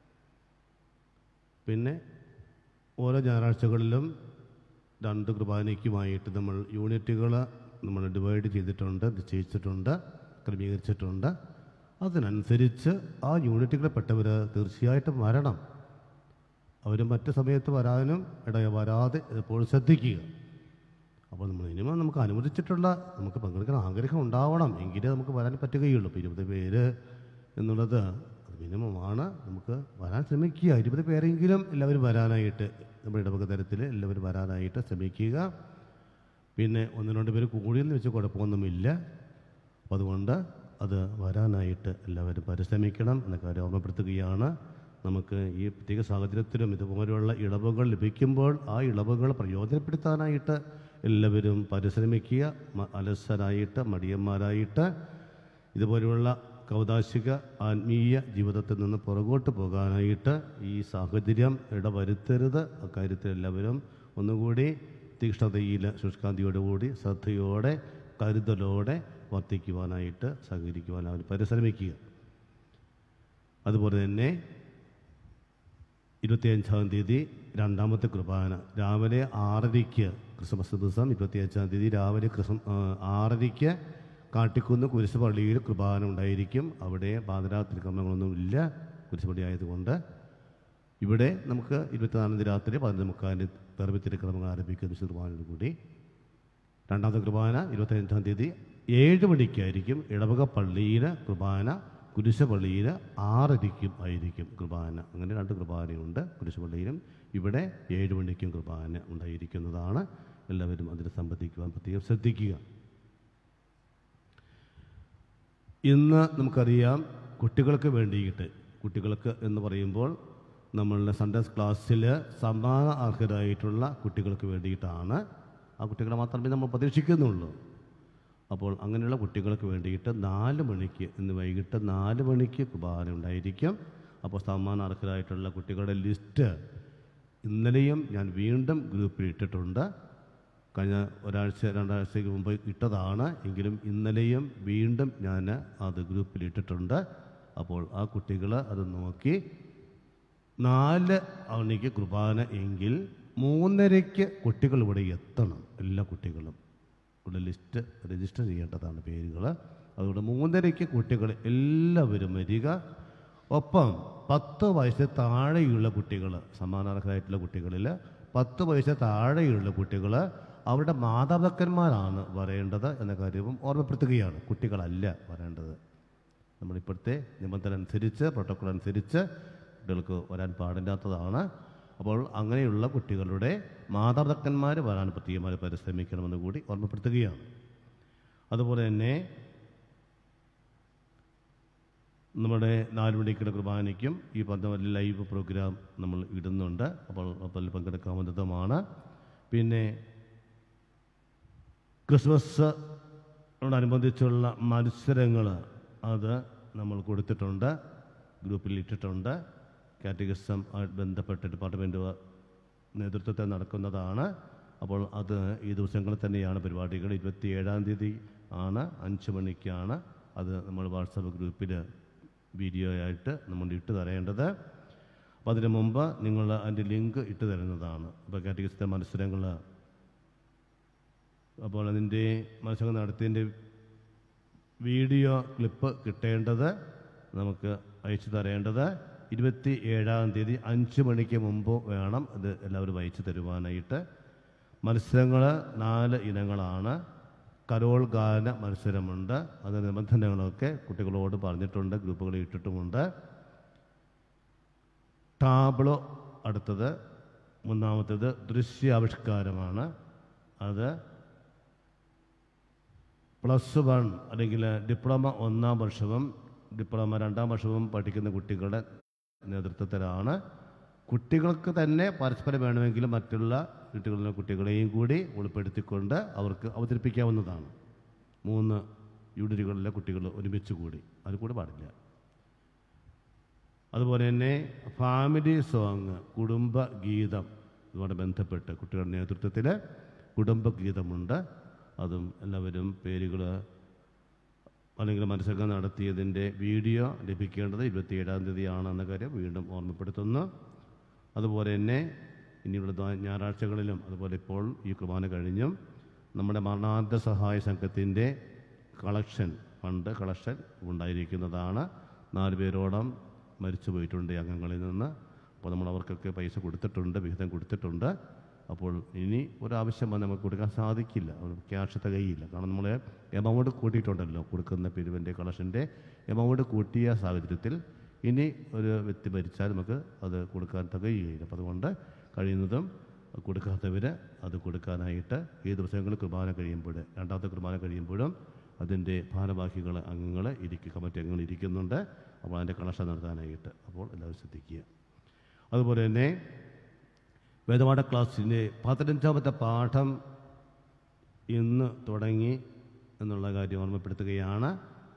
Speaker 3: പിന്നെ ഓരോ ഞായറാഴ്ചകളിലും രണ്ട് കുർബാനയ്ക്കുമായിട്ട് നമ്മൾ യൂണിറ്റുകൾ നമ്മൾ ഡിവൈഡ് ചെയ്തിട്ടുണ്ട് നിശ്ചയിച്ചിട്ടുണ്ട് ക്രമീകരിച്ചിട്ടുണ്ട് അതിനനുസരിച്ച് ആ യൂണിറ്റുകളിൽപ്പെട്ടവർ തീർച്ചയായിട്ടും വരണം അവർ മറ്റ് സമയത്ത് വരാനും ഇട വരാതെ എപ്പോഴും ശ്രദ്ധിക്കുക അപ്പോൾ നമ്മൾ മിനിമം നമുക്ക് അനുവദിച്ചിട്ടുള്ള നമുക്ക് പങ്കെടുക്കാൻ ആഗ്രഹം ഉണ്ടാവണം എങ്കിലേ നമുക്ക് വരാൻ പറ്റുകയുള്ളൂ ഇപ്പോൾ ഇരുപത് പേര് എന്നുള്ളത് അത് മിനിമമാണ് നമുക്ക് വരാൻ ശ്രമിക്കുക ഇരുപത് പേരെങ്കിലും എല്ലാവരും വരാനായിട്ട് നമ്മുടെ ഇടവക തരത്തിൽ എല്ലാവരും വരാനായിട്ട് ശ്രമിക്കുക പിന്നെ ഒന്ന് രണ്ട് പേര് കൂടിയെന്ന് വെച്ച് കുഴപ്പമൊന്നുമില്ല അപ്പോൾ അതുകൊണ്ട് അത് വരാനായിട്ട് എല്ലാവരും പരിശ്രമിക്കണം എന്ന കാര്യം ഓർമ്മപ്പെടുത്തുകയാണ് നമുക്ക് ഈ പ്രത്യേക സാഹചര്യത്തിലും ഇതുപോലെയുള്ള ഇളവുകൾ ലഭിക്കുമ്പോൾ ആ ഇളവുകൾ പ്രയോജനപ്പെടുത്താനായിട്ട് എല്ലാവരും പരിശ്രമിക്കുക മ- അലസരായിട്ട് മടിയന്മാരായിട്ട് ഇതുപോലെയുള്ള കൗതാശിക ആത്മീയ ജീവിതത്തിൽ നിന്ന് പുറകോട്ട് പോകാനായിട്ട് ഈ സാഹചര്യം ഇടവരുത്തരുത് അക്കാര്യത്തിൽ എല്ലാവരും ഒന്നുകൂടി തീക്ഷ്ണതയിൽ ശുഷ്കാന്തിയോടുകൂടി ശ്രദ്ധയോടെ കരുതലോടെ വർത്തിക്കുവാനായിട്ട് സഹകരിക്കുവാൻ അവർ പരിശ്രമിക്കുക അതുപോലെ തന്നെ ഇരുപത്തിയഞ്ചാം തീയതി രണ്ടാമത്തെ കുർബാന രാവിലെ ആറരയ്ക്ക് ക്രിസ്മസ് ദിവസം ഇരുപത്തിയഞ്ചാം തീയതി രാവിലെ ക്രിസ്മ ആ, ആറരയ്ക്ക് കാട്ടിക്കുന്ന് കുരിശുപള്ളിയിൽ കുർബാന ഉണ്ടായിരിക്കും അവിടെ പാതിരാത്രി ക്രമങ്ങളൊന്നും ഇല്ല കുരിശുപള്ളി ആയതുകൊണ്ട് ഇവിടെ നമുക്ക് ഇരുപത്തിനാലാം തീയതി രാത്രി പതിനൊന്ന് മുക്കാലിന് പിറവിത്തിരി ക്രമങ്ങൾ ആരംഭിക്കുന്ന വിശുദ്ധ കുർബാനയോട് കൂടി രണ്ടാമത്തെ കുർബാന ഇരുപത്തഞ്ചാം തീയതി ഏഴ് മണിക്കായിരിക്കും ഇടവക പള്ളിയിൽ കുർബാന കുരിശുപള്ളിയിൽ ആറരയ്ക്കും ആയിരിക്കും കുർബാന അങ്ങനെ രണ്ട് കുർബാനയുണ്ട് കുരിശുപള്ളിയിലും ഇവിടെ ഏഴ് മണിക്കും കുർബാന ഉണ്ടായിരിക്കുന്നതാണ് എല്ലാവരും അതിൽ സംബന്ധിക്കുവാൻ പ്രത്യേകം ശ്രദ്ധിക്കുക ഇന്ന് നമുക്കറിയാം കുട്ടികൾക്ക് വേണ്ടിയിട്ട് കുട്ടികൾക്ക് എന്ന് പറയുമ്പോൾ നമ്മളുടെ സൺഡേസ് ക്ലാസ്സിൽ സമ്മാന അർഹരായിട്ടുള്ള കുട്ടികൾക്ക് വേണ്ടിയിട്ടാണ് ആ കുട്ടികളെ മാത്രമേ നമ്മൾ പ്രതീക്ഷിക്കുന്നുള്ളൂ അപ്പോൾ അങ്ങനെയുള്ള കുട്ടികൾക്ക് വേണ്ടിയിട്ട് നാല് മണിക്ക് ഇന്ന് വൈകിട്ട് നാല് മണിക്ക് കുർബാന ഉണ്ടായിരിക്കും അപ്പോൾ സമ്മാന അർഹരായിട്ടുള്ള കുട്ടികളുടെ ലിസ്റ്റ് ഇന്നലെയും ഞാൻ വീണ്ടും ഗ്രൂപ്പിൽ ഇട്ടിട്ടുണ്ട് കഴിഞ്ഞ ഒരാഴ്ച രണ്ടാഴ്ചയ്ക്ക് മുമ്പ് ഇട്ടതാണ് എങ്കിലും ഇന്നലെയും വീണ്ടും ഞാൻ അത് ഗ്രൂപ്പിൽ ഇട്ടിട്ടുണ്ട് അപ്പോൾ ആ കുട്ടികൾ അത് നോക്കി നാല് മണിക്ക് കുർബാന എങ്കിൽ മൂന്നരയ്ക്ക് കുട്ടികൾ ഇവിടെ എത്തണം എല്ലാ കുട്ടികളും ഇവിടെ ലിസ്റ്റ് രജിസ്റ്റർ ചെയ്യേണ്ടതാണ് പേരുകൾ അതുകൊണ്ട് മൂന്നരയ്ക്ക് കുട്ടികൾ എല്ലാവരും വരിക ഒപ്പം പത്ത് വയസ്സിന് താഴെയുള്ള കുട്ടികൾ സമാനാർഹരായിട്ടുള്ള കുട്ടികളിൽ പത്ത് വയസ്സിന് താഴെയുള്ള കുട്ടികൾ അവരുടെ മാതാപിതാക്കന്മാരാണ് വരേണ്ടത് എന്ന കാര്യവും ഓർമ്മപ്പെടുത്തുകയാണ് കുട്ടികളല്ല വരേണ്ടത് നമ്മളിപ്പോഴത്തെ നിബന്ധന അനുസരിച്ച് പ്രോട്ടോക്കോൾ അനുസരിച്ച് കുട്ടികൾക്ക് വരാൻ പാടില്ലാത്തതാണ് അപ്പോൾ അങ്ങനെയുള്ള കുട്ടികളുടെ മാതാപിതാക്കന്മാർ വരാൻ പ്രത്യേകമായി പരിശ്രമിക്കണമെന്ന് കൂടി ഓർമ്മപ്പെടുത്തുകയാണ് അതുപോലെ തന്നെ നമ്മുടെ നാല് മണിക്കുള്ള കുർബാനയ്ക്കും ഈ പറഞ്ഞ പോലെ ലൈവ് പ്രോഗ്രാം നമ്മൾ ഇടുന്നുണ്ട് അപ്പോൾ അതിൽ പങ്കെടുക്കാവുന്നതുമാണ് പിന്നെ ക്രിസ്മസിനോടനുബന്ധിച്ചുള്ള മത്സരങ്ങൾ അത് നമ്മൾ കൊടുത്തിട്ടുണ്ട് ഗ്രൂപ്പിൽ ഇട്ടിട്ടുണ്ട് കാറ്റഗറിസം ആയിട്ട് ബന്ധപ്പെട്ട ഡിപ്പാർട്ട്മെൻറ്റ് നേതൃത്വത്തിൽ നടക്കുന്നതാണ് അപ്പോൾ അത് ഈ ദിവസങ്ങളിൽ തന്നെയാണ് പരിപാടികൾ ഇരുപത്തി ഏഴാം തീയതി ആണ് അഞ്ച് മണിക്കാണ് അത് നമ്മൾ വാട്സപ്പ് ഗ്രൂപ്പിൽ വീഡിയോ ആയിട്ട് നമ്മൾ ഇട്ട് തരേണ്ടത് അപ്പോൾ അതിന് മുമ്പ് നിങ്ങൾ അതിൻ്റെ ലിങ്ക് ഇട്ട് തരുന്നതാണ് അപ്പോൾ കാറ്റഗറിസത്തെ മത്സരങ്ങൾ അപ്പോൾ അതിൻ്റെ മത്സരം നടത്തിയതിൻ്റെ വീഡിയോ ക്ലിപ്പ് കിട്ടേണ്ടത് നമുക്ക് അയച്ചു തരേണ്ടത് ഇരുപത്തി ഏഴാം തീയതി അഞ്ച് മണിക്ക് മുമ്പ് വേണം ഇത് എല്ലാവരും അയച്ചു തരുവാനായിട്ട് മത്സരങ്ങൾ നാല് ഇനങ്ങളാണ് കരോൾ ഗാന മത്സരമുണ്ട് അത് നിബന്ധനകളൊക്കെ കുട്ടികളോട് പറഞ്ഞിട്ടുണ്ട് ഗ്രൂപ്പുകളിൽ ഇട്ടിട്ടുമുണ്ട് ടാബ്ലോ അടുത്തത് മൂന്നാമത്തേത് ദൃശ്യാവിഷ്കാരമാണ് അത് പ്ലസ് വൺ അല്ലെങ്കിൽ ഡിപ്ലോമ ഒന്നാം വർഷവും ഡിപ്ലോമ രണ്ടാം വർഷവും പഠിക്കുന്ന കുട്ടികളുടെ നേതൃത്വത്തിലാണ് കുട്ടികൾക്ക് തന്നെ പരസ്പരം വേണമെങ്കിലും മറ്റുള്ള വീട്ടുകളിലെ കുട്ടികളെയും കൂടി ഉൾപ്പെടുത്തിക്കൊണ്ട് അവർക്ക് അവതരിപ്പിക്കാവുന്നതാണ് മൂന്ന് യൂണിറ്റുകളിലെ കുട്ടികൾ ഒരുമിച്ച് കൂടി അത് കൂടെ പാടില്ല അതുപോലെ തന്നെ ഫാമിലി സോങ് കുടുംബ ഗീതം ഇതുമായി ബന്ധപ്പെട്ട് കുട്ടികളുടെ നേതൃത്വത്തിൽ കുടുംബഗീതമുണ്ട് അതും എല്ലാവരും പേരുകൾ അല്ലെങ്കിൽ മത്സരം നടത്തിയതിൻ്റെ വീഡിയോ ലഭിക്കേണ്ടത് ഇരുപത്തിയേഴാം തീയതിയാണെന്ന കാര്യം വീണ്ടും ഓർമ്മപ്പെടുത്തുന്നു അതുപോലെ തന്നെ ഇനിയുള്ള ദ്വാ- ഞായറാഴ്ചകളിലും അതുപോലെ ഇപ്പോൾ ഈ കുർബാന കഴിഞ്ഞും നമ്മുടെ മരണാന്ത സഹായ സംഘത്തിൻ്റെ കളക്ഷൻ ഫണ്ട് കളക്ഷൻ ഉണ്ടായിരിക്കുന്നതാണ് നാല് പേരോളം മരിച്ചു പോയിട്ടുണ്ട് ഈ അംഗങ്ങളിൽ നിന്ന് അപ്പോൾ നമ്മൾ അവർക്കൊക്കെ പൈസ കൊടുത്തിട്ടുണ്ട് വിഹിതം കൊടുത്തിട്ടുണ്ട് അപ്പോൾ ഇനി ഒരാവശ്യം വന്ന് നമുക്ക് കൊടുക്കാൻ സാധിക്കില്ല ക്യാഷ് തികയില്ല കാരണം നമ്മൾ എമൗണ്ട് കൂട്ടിയിട്ടുണ്ടല്ലോ കൊടുക്കുന്ന പിരിവിൻ്റെ കളക്ഷൻ്റെ എമൗണ്ട് കൂട്ടിയ സാഹചര്യത്തിൽ ഇനി ഒരു വ്യക്തി ഭരിച്ചാൽ നമുക്ക് അത് കൊടുക്കാൻ തികയുകയില്ല അപ്പോൾ അതുകൊണ്ട് കഴിയുന്നതും കൊടുക്കാത്തവർ അത് കൊടുക്കാനായിട്ട് ഈ ദിവസങ്ങളിൽ കുർബാന കഴിയുമ്പോൾ രണ്ടാമത്തെ കുർബാന കഴിയുമ്പോഴും അതിൻ്റെ ഭാരവാഹികൾ അംഗങ്ങൾ ഇരിക്കും കമ്മിറ്റി അംഗങ്ങൾ ഇരിക്കുന്നുണ്ട് അപ്പോൾ അതിൻ്റെ കളക്ഷൻ നടത്താനായിട്ട് അപ്പോൾ എല്ലാവരും ശ്രദ്ധിക്കുക അതുപോലെ തന്നെ വേദപാഠ ക്ലാസ്സിൻ്റെ പതിനഞ്ചാമത്തെ പാഠം ഇന്ന് തുടങ്ങി എന്നുള്ള കാര്യം ഓർമ്മപ്പെടുത്തുകയാണ്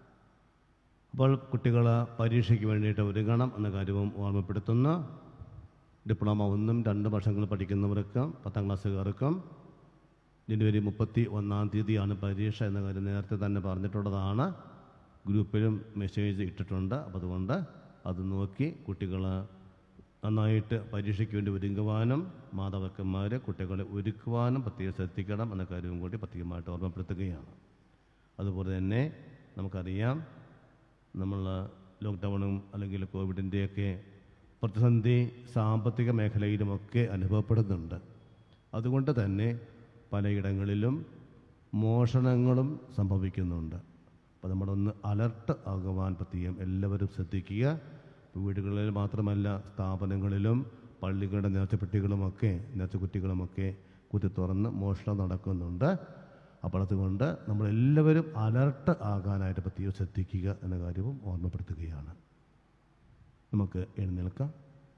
Speaker 3: അപ്പോൾ കുട്ടികൾ പരീക്ഷയ്ക്ക് വേണ്ടിയിട്ട് ഒരുങ്ങണം എന്ന കാര്യവും ഓർമ്മപ്പെടുത്തുന്നു ഡിപ്ലോമ ഒന്നും രണ്ട് വർഷങ്ങൾ പഠിക്കുന്നവർക്കും പത്താം ക്ലാസ്സുകാർക്കും ജനുവരി മുപ്പത്തി ഒന്നാം തീയതിയാണ് പരീക്ഷ എന്ന കാര്യം നേരത്തെ തന്നെ പറഞ്ഞിട്ടുള്ളതാണ് ഗ്രൂപ്പിലും മെസ്സേജ് ഇട്ടിട്ടുണ്ട് അപ്പോൾ അതുകൊണ്ട് അത് നോക്കി കുട്ടികൾ നന്നായിട്ട് പരീക്ഷയ്ക്ക് വേണ്ടി ഒരുങ്ങുവാനും മാതാപിതാക്കന്മാർ കുട്ടികളെ ഒരുക്കുവാനും പ്രത്യേകം ശ്രദ്ധിക്കണം എന്ന കാര്യവും കൂടി പ്രത്യേകമായിട്ട് ഓർമ്മപ്പെടുത്തുകയാണ് അതുപോലെ തന്നെ നമുക്കറിയാം നമ്മൾ ലോക്ക്ഡൗണും അല്ലെങ്കിൽ കോവിഡിൻ്റെയൊക്കെ പ്രതിസന്ധി സാമ്പത്തിക മേഖലയിലുമൊക്കെ അനുഭവപ്പെടുന്നുണ്ട് അതുകൊണ്ട് തന്നെ പലയിടങ്ങളിലും മോഷണങ്ങളും സംഭവിക്കുന്നുണ്ട് അപ്പോൾ നമ്മളൊന്ന് അലർട്ട് ആകുവാൻ പ്രത്യേകം എല്ലാവരും ശ്രദ്ധിക്കുക വീടുകളിൽ മാത്രമല്ല സ്ഥാപനങ്ങളിലും പള്ളികളുടെ നേർച്ചപ്പെട്ടികളുമൊക്കെ നേർച്ചക്കുറ്റികളുമൊക്കെ കുത്തി തുറന്ന് മോഷണം നടക്കുന്നുണ്ട് അപ്പോൾ അതുകൊണ്ട് നമ്മളെല്ലാവരും അലർട്ട് ആകാനായിട്ട് പ്രത്യേകം ശ്രദ്ധിക്കുക എന്ന കാര്യവും ഓർമ്മപ്പെടുത്തുകയാണ് നമുക്ക് എഴുന്നേൽക്കാം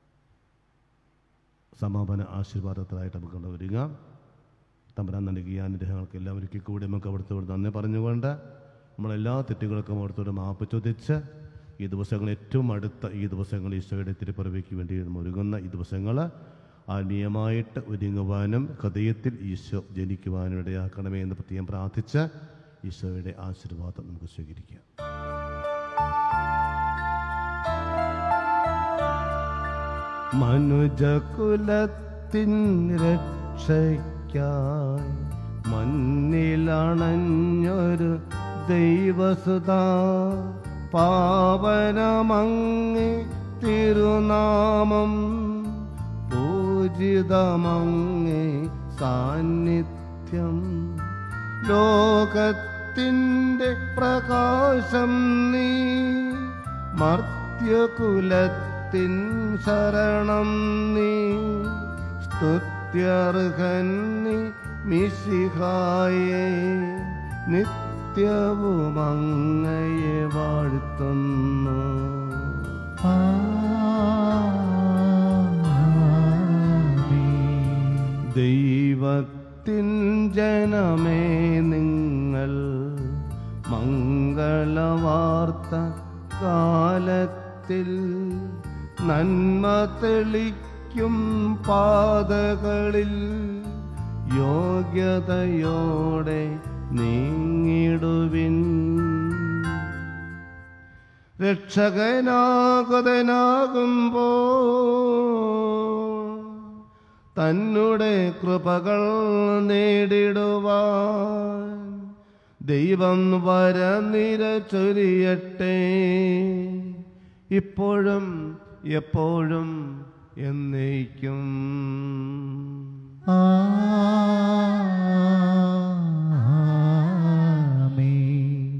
Speaker 3: സമാപന ആശീർവാദത്തിലായിട്ട് നമുക്ക് വരിക തമ്പരാൻ നൽകിയ അനുഗ്രഹങ്ങൾക്ക് എല്ലാവർക്കും കൂടി നമുക്ക് അവിടുത്തോട് നന്ദി പറഞ്ഞുകൊണ്ട് നമ്മളെല്ലാ തെറ്റുകൾക്കും അവിടുത്തോട് മാപ്പ് ചോദിച്ച് ഈ ദിവസങ്ങൾ ഏറ്റവും അടുത്ത ഈ ദിവസങ്ങൾ ഈശോയുടെ തിരുപ്പിറവിക്ക് വേണ്ടി നമ്മൾ ഒരുങ്ങുന്ന ഈ ദിവസങ്ങൾ ആത്മീയമായിട്ട് ഒരുങ്ങുവാനും ഹൃദയത്തിൽ ഈശോ ജനിക്കുവാനും ഇടയാക്കണമേ എന്ന് പ്രത്യേകം പ്രാർത്ഥിച്ച് ഈശോയുടെ ആശീർവാദം നമുക്ക് സ്വീകരിക്കാം മനുജകുലത്തിൻ രക്ഷയ്ക്കായി മണ്ണിലണഞ്ഞൊരു ദൈവസുത പാവനമങ്ങി തിരുനാമം പൂജിതമങ്ങി സാന്നിധ്യം ലോകത്തിൻ്റെ പ്രകാശം നീ മർത്യകുലത്തിൻ ശരണം നീ സ്തുത്യർഹൻ നീ മിശിഹായേ നിത്യവും അങ്ങയെ വാഴ്ത്തുന്നു ദൈവത്തിൻ ജനമേ നിങ്ങൾ മംഗളവാർത്ത കാലത്തിൽ നന്മ തെളിക്കും പാതകളിൽ യോഗ്യതയോടെ നീങ്ങിടുവിൻ രക്ഷകനാകുതനാകുമ്പോ തന്നെ കൃപകൾ നേടിടുവാൻ ദൈവം വരനിര ചൊരിയട്ടെ ഇപ്പോഴും എപ്പോഴും എന്നേക്കും
Speaker 1: ആമേൻ.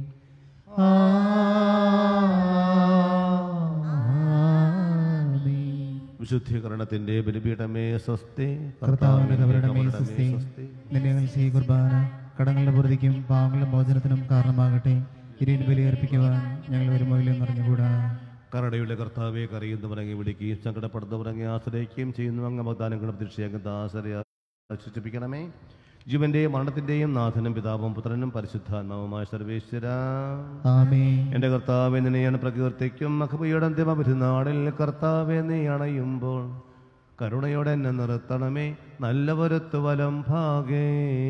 Speaker 1: ആമേൻ.
Speaker 3: വിശുദ്ധീകരണത്തിന്റെ ബലിപീഠമേ സ്വസ്തി
Speaker 1: കർത്താവിന്റെ കബറിടമേ സ്വസ്തി നിന്നെ ഞങ്ങൾ ചെയ്യ കുർബാന കടങ്ങളുടെ പൊറുതിക്കും പാവങ്ങളുടെ മോചനത്തിനും കാരണമാകട്ടെ ഇരിന് ബലിയർപ്പിക്കുവാൻ ഞങ്ങൾ വരുമ്പോയിലും നിറഞ്ഞുകൂടാ
Speaker 3: കരടയുടെ കർത്താവെ കറിയുന്നവരങ്ങി വിളിക്കുകയും സങ്കടപ്പെടുന്നവരങ്ങി ആശ്രയിക്കുകയും ചെയ്യുന്നു അങ്ങ് വാഗ്ദാനങ്ങളും പ്രതീക്ഷയാകും ദാസരെ ആശ്വസിപ്പിക്കണമേ ജീവന്റെയും മരണത്തിന്റെയും നാഥനും പിതാവും പുത്രനും പരിശുദ്ധാത്മാവുമായ സർവേശ്വര
Speaker 1: ആമേൻ
Speaker 3: എന്റെ കർത്താവെ നിന്നെയാണ് പ്രകീർത്തിക്കും മഹബയുടെ അന്തിമ പെരുന്നാളിൽ കർത്താവെ നീ അണയുമ്പോൾ കരുണയോടെ എന്നെ നിർത്തണമേ നല്ലവരത്തു വലം ഭാഗേ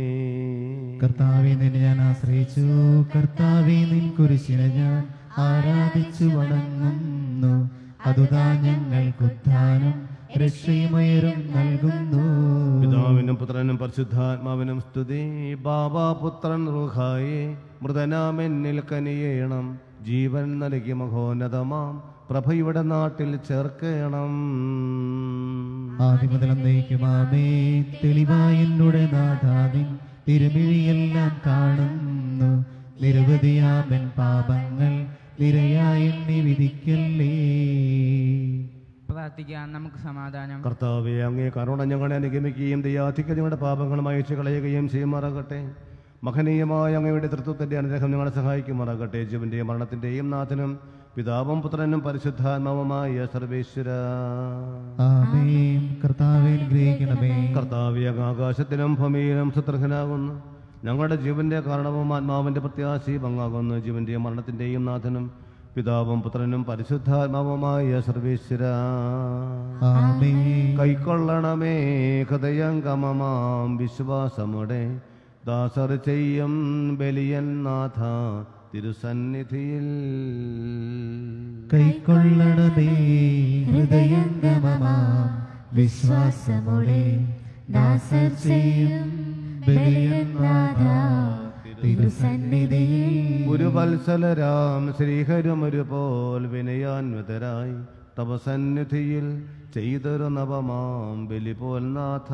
Speaker 1: കർത്താവെ നിന്നെ ഞാൻ ആശ്രയിച്ചു കർത്താവെ നിൻ കുരിശിനെ ഞാൻ ആരാധിച്ചു വണങ്ങുന്നു അതുതാ ഞങ്ങൾക്കുദ്ധാനം രക്ഷയുമയരും നൽകുന്നു
Speaker 3: പിതാവിനും പുത്രനും പരിശുദ്ധാത്മാവിനും സ്തുതി ബാബാ പുത്രൻ റുഹായെ മൃതനാമെന്നിൽ കനിയേണം ജീവൻ നൽകി മഹോന്നതമാം പ്രഭയുടെ നാട്ടിൽ ചേർക്കണം
Speaker 1: ആദ്യമുതൽ നയിക്കുമാമേ തെളിവായ എന്നുടെ നാഥാവിൻ തിരുമിഴിയെല്ലാം കാണുന്നു നിരവധിയാമൻ പാപങ്ങൾ നിരയായി എണ്ണി വിധിക്കല്ലേ
Speaker 4: പ്രാർത്ഥിക്കാം നമുക്ക് സമാധാനം
Speaker 3: കർത്താവെ അങ്ങേ കരുണ ഞങ്ങളെ അനുഗമിക്കുകയും ദയാധിക്ക ഞങ്ങളുടെ പാപങ്ങളും അയച്ചു കളയുകയും ചെയ്യുമാറാകട്ടെ മഹനീയമായ അങ്ങയുടെ തൃത്വത്തിന്റെ അനുഗ്രഹം ഞങ്ങളെ സഹായിക്കുമാറാകട്ടെ ജീവന്റെയും മരണത്തിന്റെയും നാഥനും പിതാവും പുത്രനും പരിശുദ്ധാത്മാവുമായ സർവേശ്വര
Speaker 1: ആമേൻ കർത്താവെ അനുഗ്രഹിക്കണമേ
Speaker 3: കർത്താവെ അങ്ങ് ആകാശത്തിനും ഭൂമിയിലും സുത്രഹനാകുന്നു ഞങ്ങളുടെ ജീവന്റെ കാരണവും ആത്മാവിന്റെ പ്രത്യാശയും അങ്ങാകുന്നു ജീവന്റെയും മരണത്തിന്റെയും നാഥനും പിതാവും പുത്രനും പരിശുദ്ധാത്മാവുമായ സർവേശ്വര
Speaker 1: ആമേൻ
Speaker 3: കൈക്കൊള്ളണമേ ഹൃദയംഗമമാം വിശ്വാസമുടെ ദാസർ ചെയ്യും ബലിയൻ നാഥ തിരുസന്നിധിയിൽ
Speaker 1: കൈക്കൊള്ളണമേ ഹൃദയംഗമമാം വിശ്വാസമോടെ ദാസർ ചെയ്യും ബലിയനാഥ തിരുസന്നിധിയിൽ
Speaker 3: ഒരു വത്സലരാം ശ്രീഹരുമൊരു പോൽ വിനയാന്വിതരായി തവ സന്നിധിയിൽ ചെയ്തൊരു നവമാം ബലി പോൽ നാഥ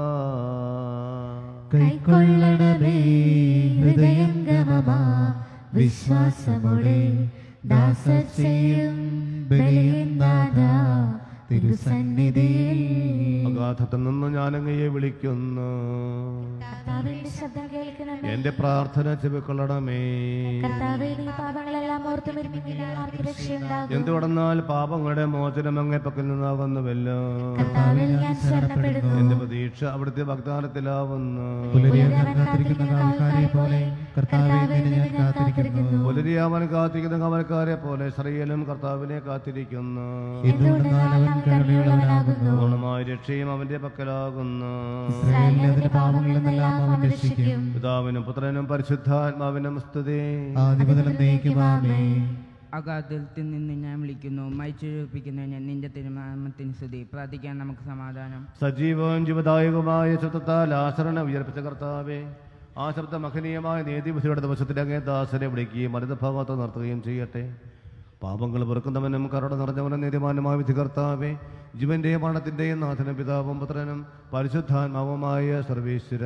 Speaker 1: കൈക്കൊള്ളണമേ ഹൃദയംഗമമാം വിശ്വാസമോടെ ദാസർ ചെയ്യും ബലിയനാഥ തിരുസന്നിധിയിൽ
Speaker 3: അഗാധത്തിൽ നിന്ന് ഞാനങ്ങയെ വിളിക്കുന്നു
Speaker 2: കർത്താവിന്റെ ശബ്ദം കേൾക്കണമേ
Speaker 3: എന്റെ പ്രാർത്ഥന ചെവിക്കൊള്ളണമേ
Speaker 2: കർത്താവെ നീ പാപങ്ങളെല്ലാം ഓർത്തു വരുമെങ്കിൽ ആർക്ക് രക്ഷയുണ്ടാകും
Speaker 3: എന്തുകൊണ്ടെന്നാൽ പാപങ്ങളുടെ മോചനം അങ്ങേ പക്കൽ നിന്നാകുന്നുവല്ലോ
Speaker 2: കർത്താവിൽ ഞാൻ ശരണപ്പെടുന്നു
Speaker 3: എന്റെ പ്രതീക്ഷ അവിടുത്തെ വാഗ്ദാനത്തിലാവുന്നു
Speaker 1: പുലരിയാകാൻ കാത്തിരിക്കുന്ന ആൾക്കാരെ പോലെ കർത്താവെ നിന്നെ ഞാൻ കാത്തിരിക്കുന്നു
Speaker 3: പുലരിയാവൻ കാത്തിരിക്കുന്ന കവൽക്കാരെ പോലെ ശ്രേയനും കർത്താവിനെ കാത്തിരിക്കുന്നു
Speaker 1: എന്തുകൊണ്ടെന്നാൽ അവൻ കരുണയുള്ളവനാകുന്നു
Speaker 3: പൂർണ്ണമായ രക്ഷയും അവന്റെ പക്കലാകുന്നു
Speaker 1: ഇസ്രായേലിനെ അതിന്റെ പാപങ്ങളിൽ നിന്നെല്ലാം അവൻ രക്ഷിക്കും
Speaker 3: പിതാവിനും പുത്രനും പരിശുദ്ധാത്മാവിനും സ്തുതി
Speaker 1: ആദിമുതലും നയിക്കുമാമേ
Speaker 4: അഗാധത്തിൽ നിന്ന് ഞാൻ വിളിക്കുന്നു മരിച്ചൊഴിപ്പിക്കുന്നതിന് നിന്റെ തിരുനാമത്തിന് സ്തുതി പ്രാർത്ഥിക്കാൻ നമുക്ക് സമാധാനം
Speaker 3: സജീവവും ജീവദായകമായ ശബ്ദത്താൽ ആശ്രണ ഉയർപ്പിച്ച കർത്താവെ ആ ശബ്ദ മഹനീയമായ നീതിബുദ്ധിയുടെ ദിവസത്തിൽ അങ്ങേ ദാസനെ വിളിക്കുകയും മരുതഭാഗത്ത് നിർത്തുകയും ചെയ്യട്ടെ പാപങ്ങൾ വെറുക്കുന്നവനും കരുണ നിറഞ്ഞവനും നീതിമാനുമായ വിധികർത്താവേ ജീവന്റെയും മരണത്തിന്റെയും നാഥനും പിതാവും പുത്രനും പരിശുദ്ധാത്മാവുമായ സർവീശ്വര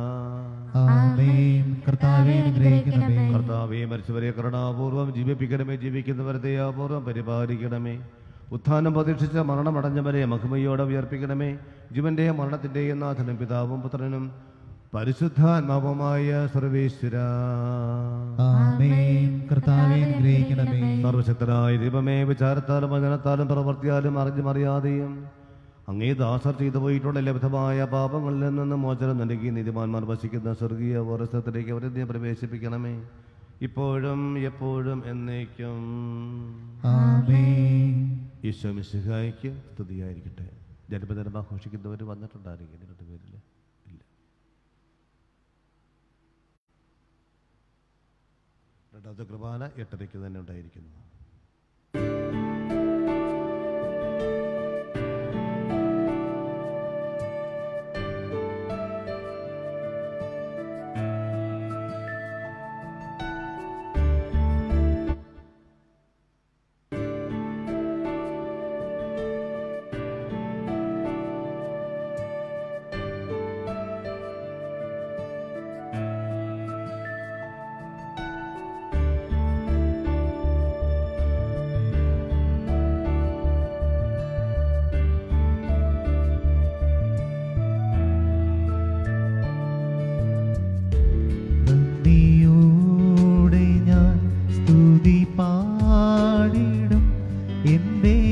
Speaker 1: ആമേൻ കർത്താവേ അനുഗ്രഹിക്കണമേ
Speaker 3: കർത്താവേ മരിച്ചവരെ കരുണാപൂർവം ജീവിപ്പിക്കണമേ ജീവിക്കുന്നവരെ ദയാപൂർവം പരിപാലിക്കണമേ ഉത്ഥാനം പ്രതീക്ഷിച്ച മരണമടഞ്ഞവരെ മഹിമയോടെ ഉയർപ്പിക്കണമേ ജീവന്റെയും മരണത്തിന്റെയും നാഥനും പിതാവും പുത്രനും പരിശുദ്ധാത്മാവുമായ സർവേശ്വര
Speaker 1: ആമേൻ കർത്താവേ അനുഗ്രഹിക്കണമേ
Speaker 3: സർവശക്തനായ ദൈവമേ വിചാരത്താലും വചനത്താലും പ്രവർത്തിയാലും അറിഞ്ഞും അറിയാതെയും അങ്ങേ ദാസർ ചെയ്തു പോയിട്ടുള്ള ലബ്ധമായ പാപങ്ങളിൽ നിന്ന് മോചനം നൽകി നീതിമാന്മാർ വസിക്കുന്ന സ്വർഗീയ ഓരസ്ഥത്തിലേക്ക് അവരെ നീ പ്രവേശിപ്പിക്കണമേ ഇപ്പോഴും എപ്പോഴും എന്നേക്കും
Speaker 1: ആമേൻ
Speaker 3: ഈശോ മിശിഹായിക്ക് സ്തുതിയായിരിക്കട്ടെ ജന്മദിനം ആഘോഷിക്കുന്നവർ വന്നിട്ടുണ്ടായിരിക്കും നിങ്ങളുടെ പേരിൽ ഇല്ല രണ്ടാമത്തെ കുർബാന എട്ടരയ്ക്ക് തന്നെ ഉണ്ടായിരിക്കുന്നു
Speaker 1: നന്ദിയോടെ ഞാൻ സ്തുതി പാടിടും എന്റെ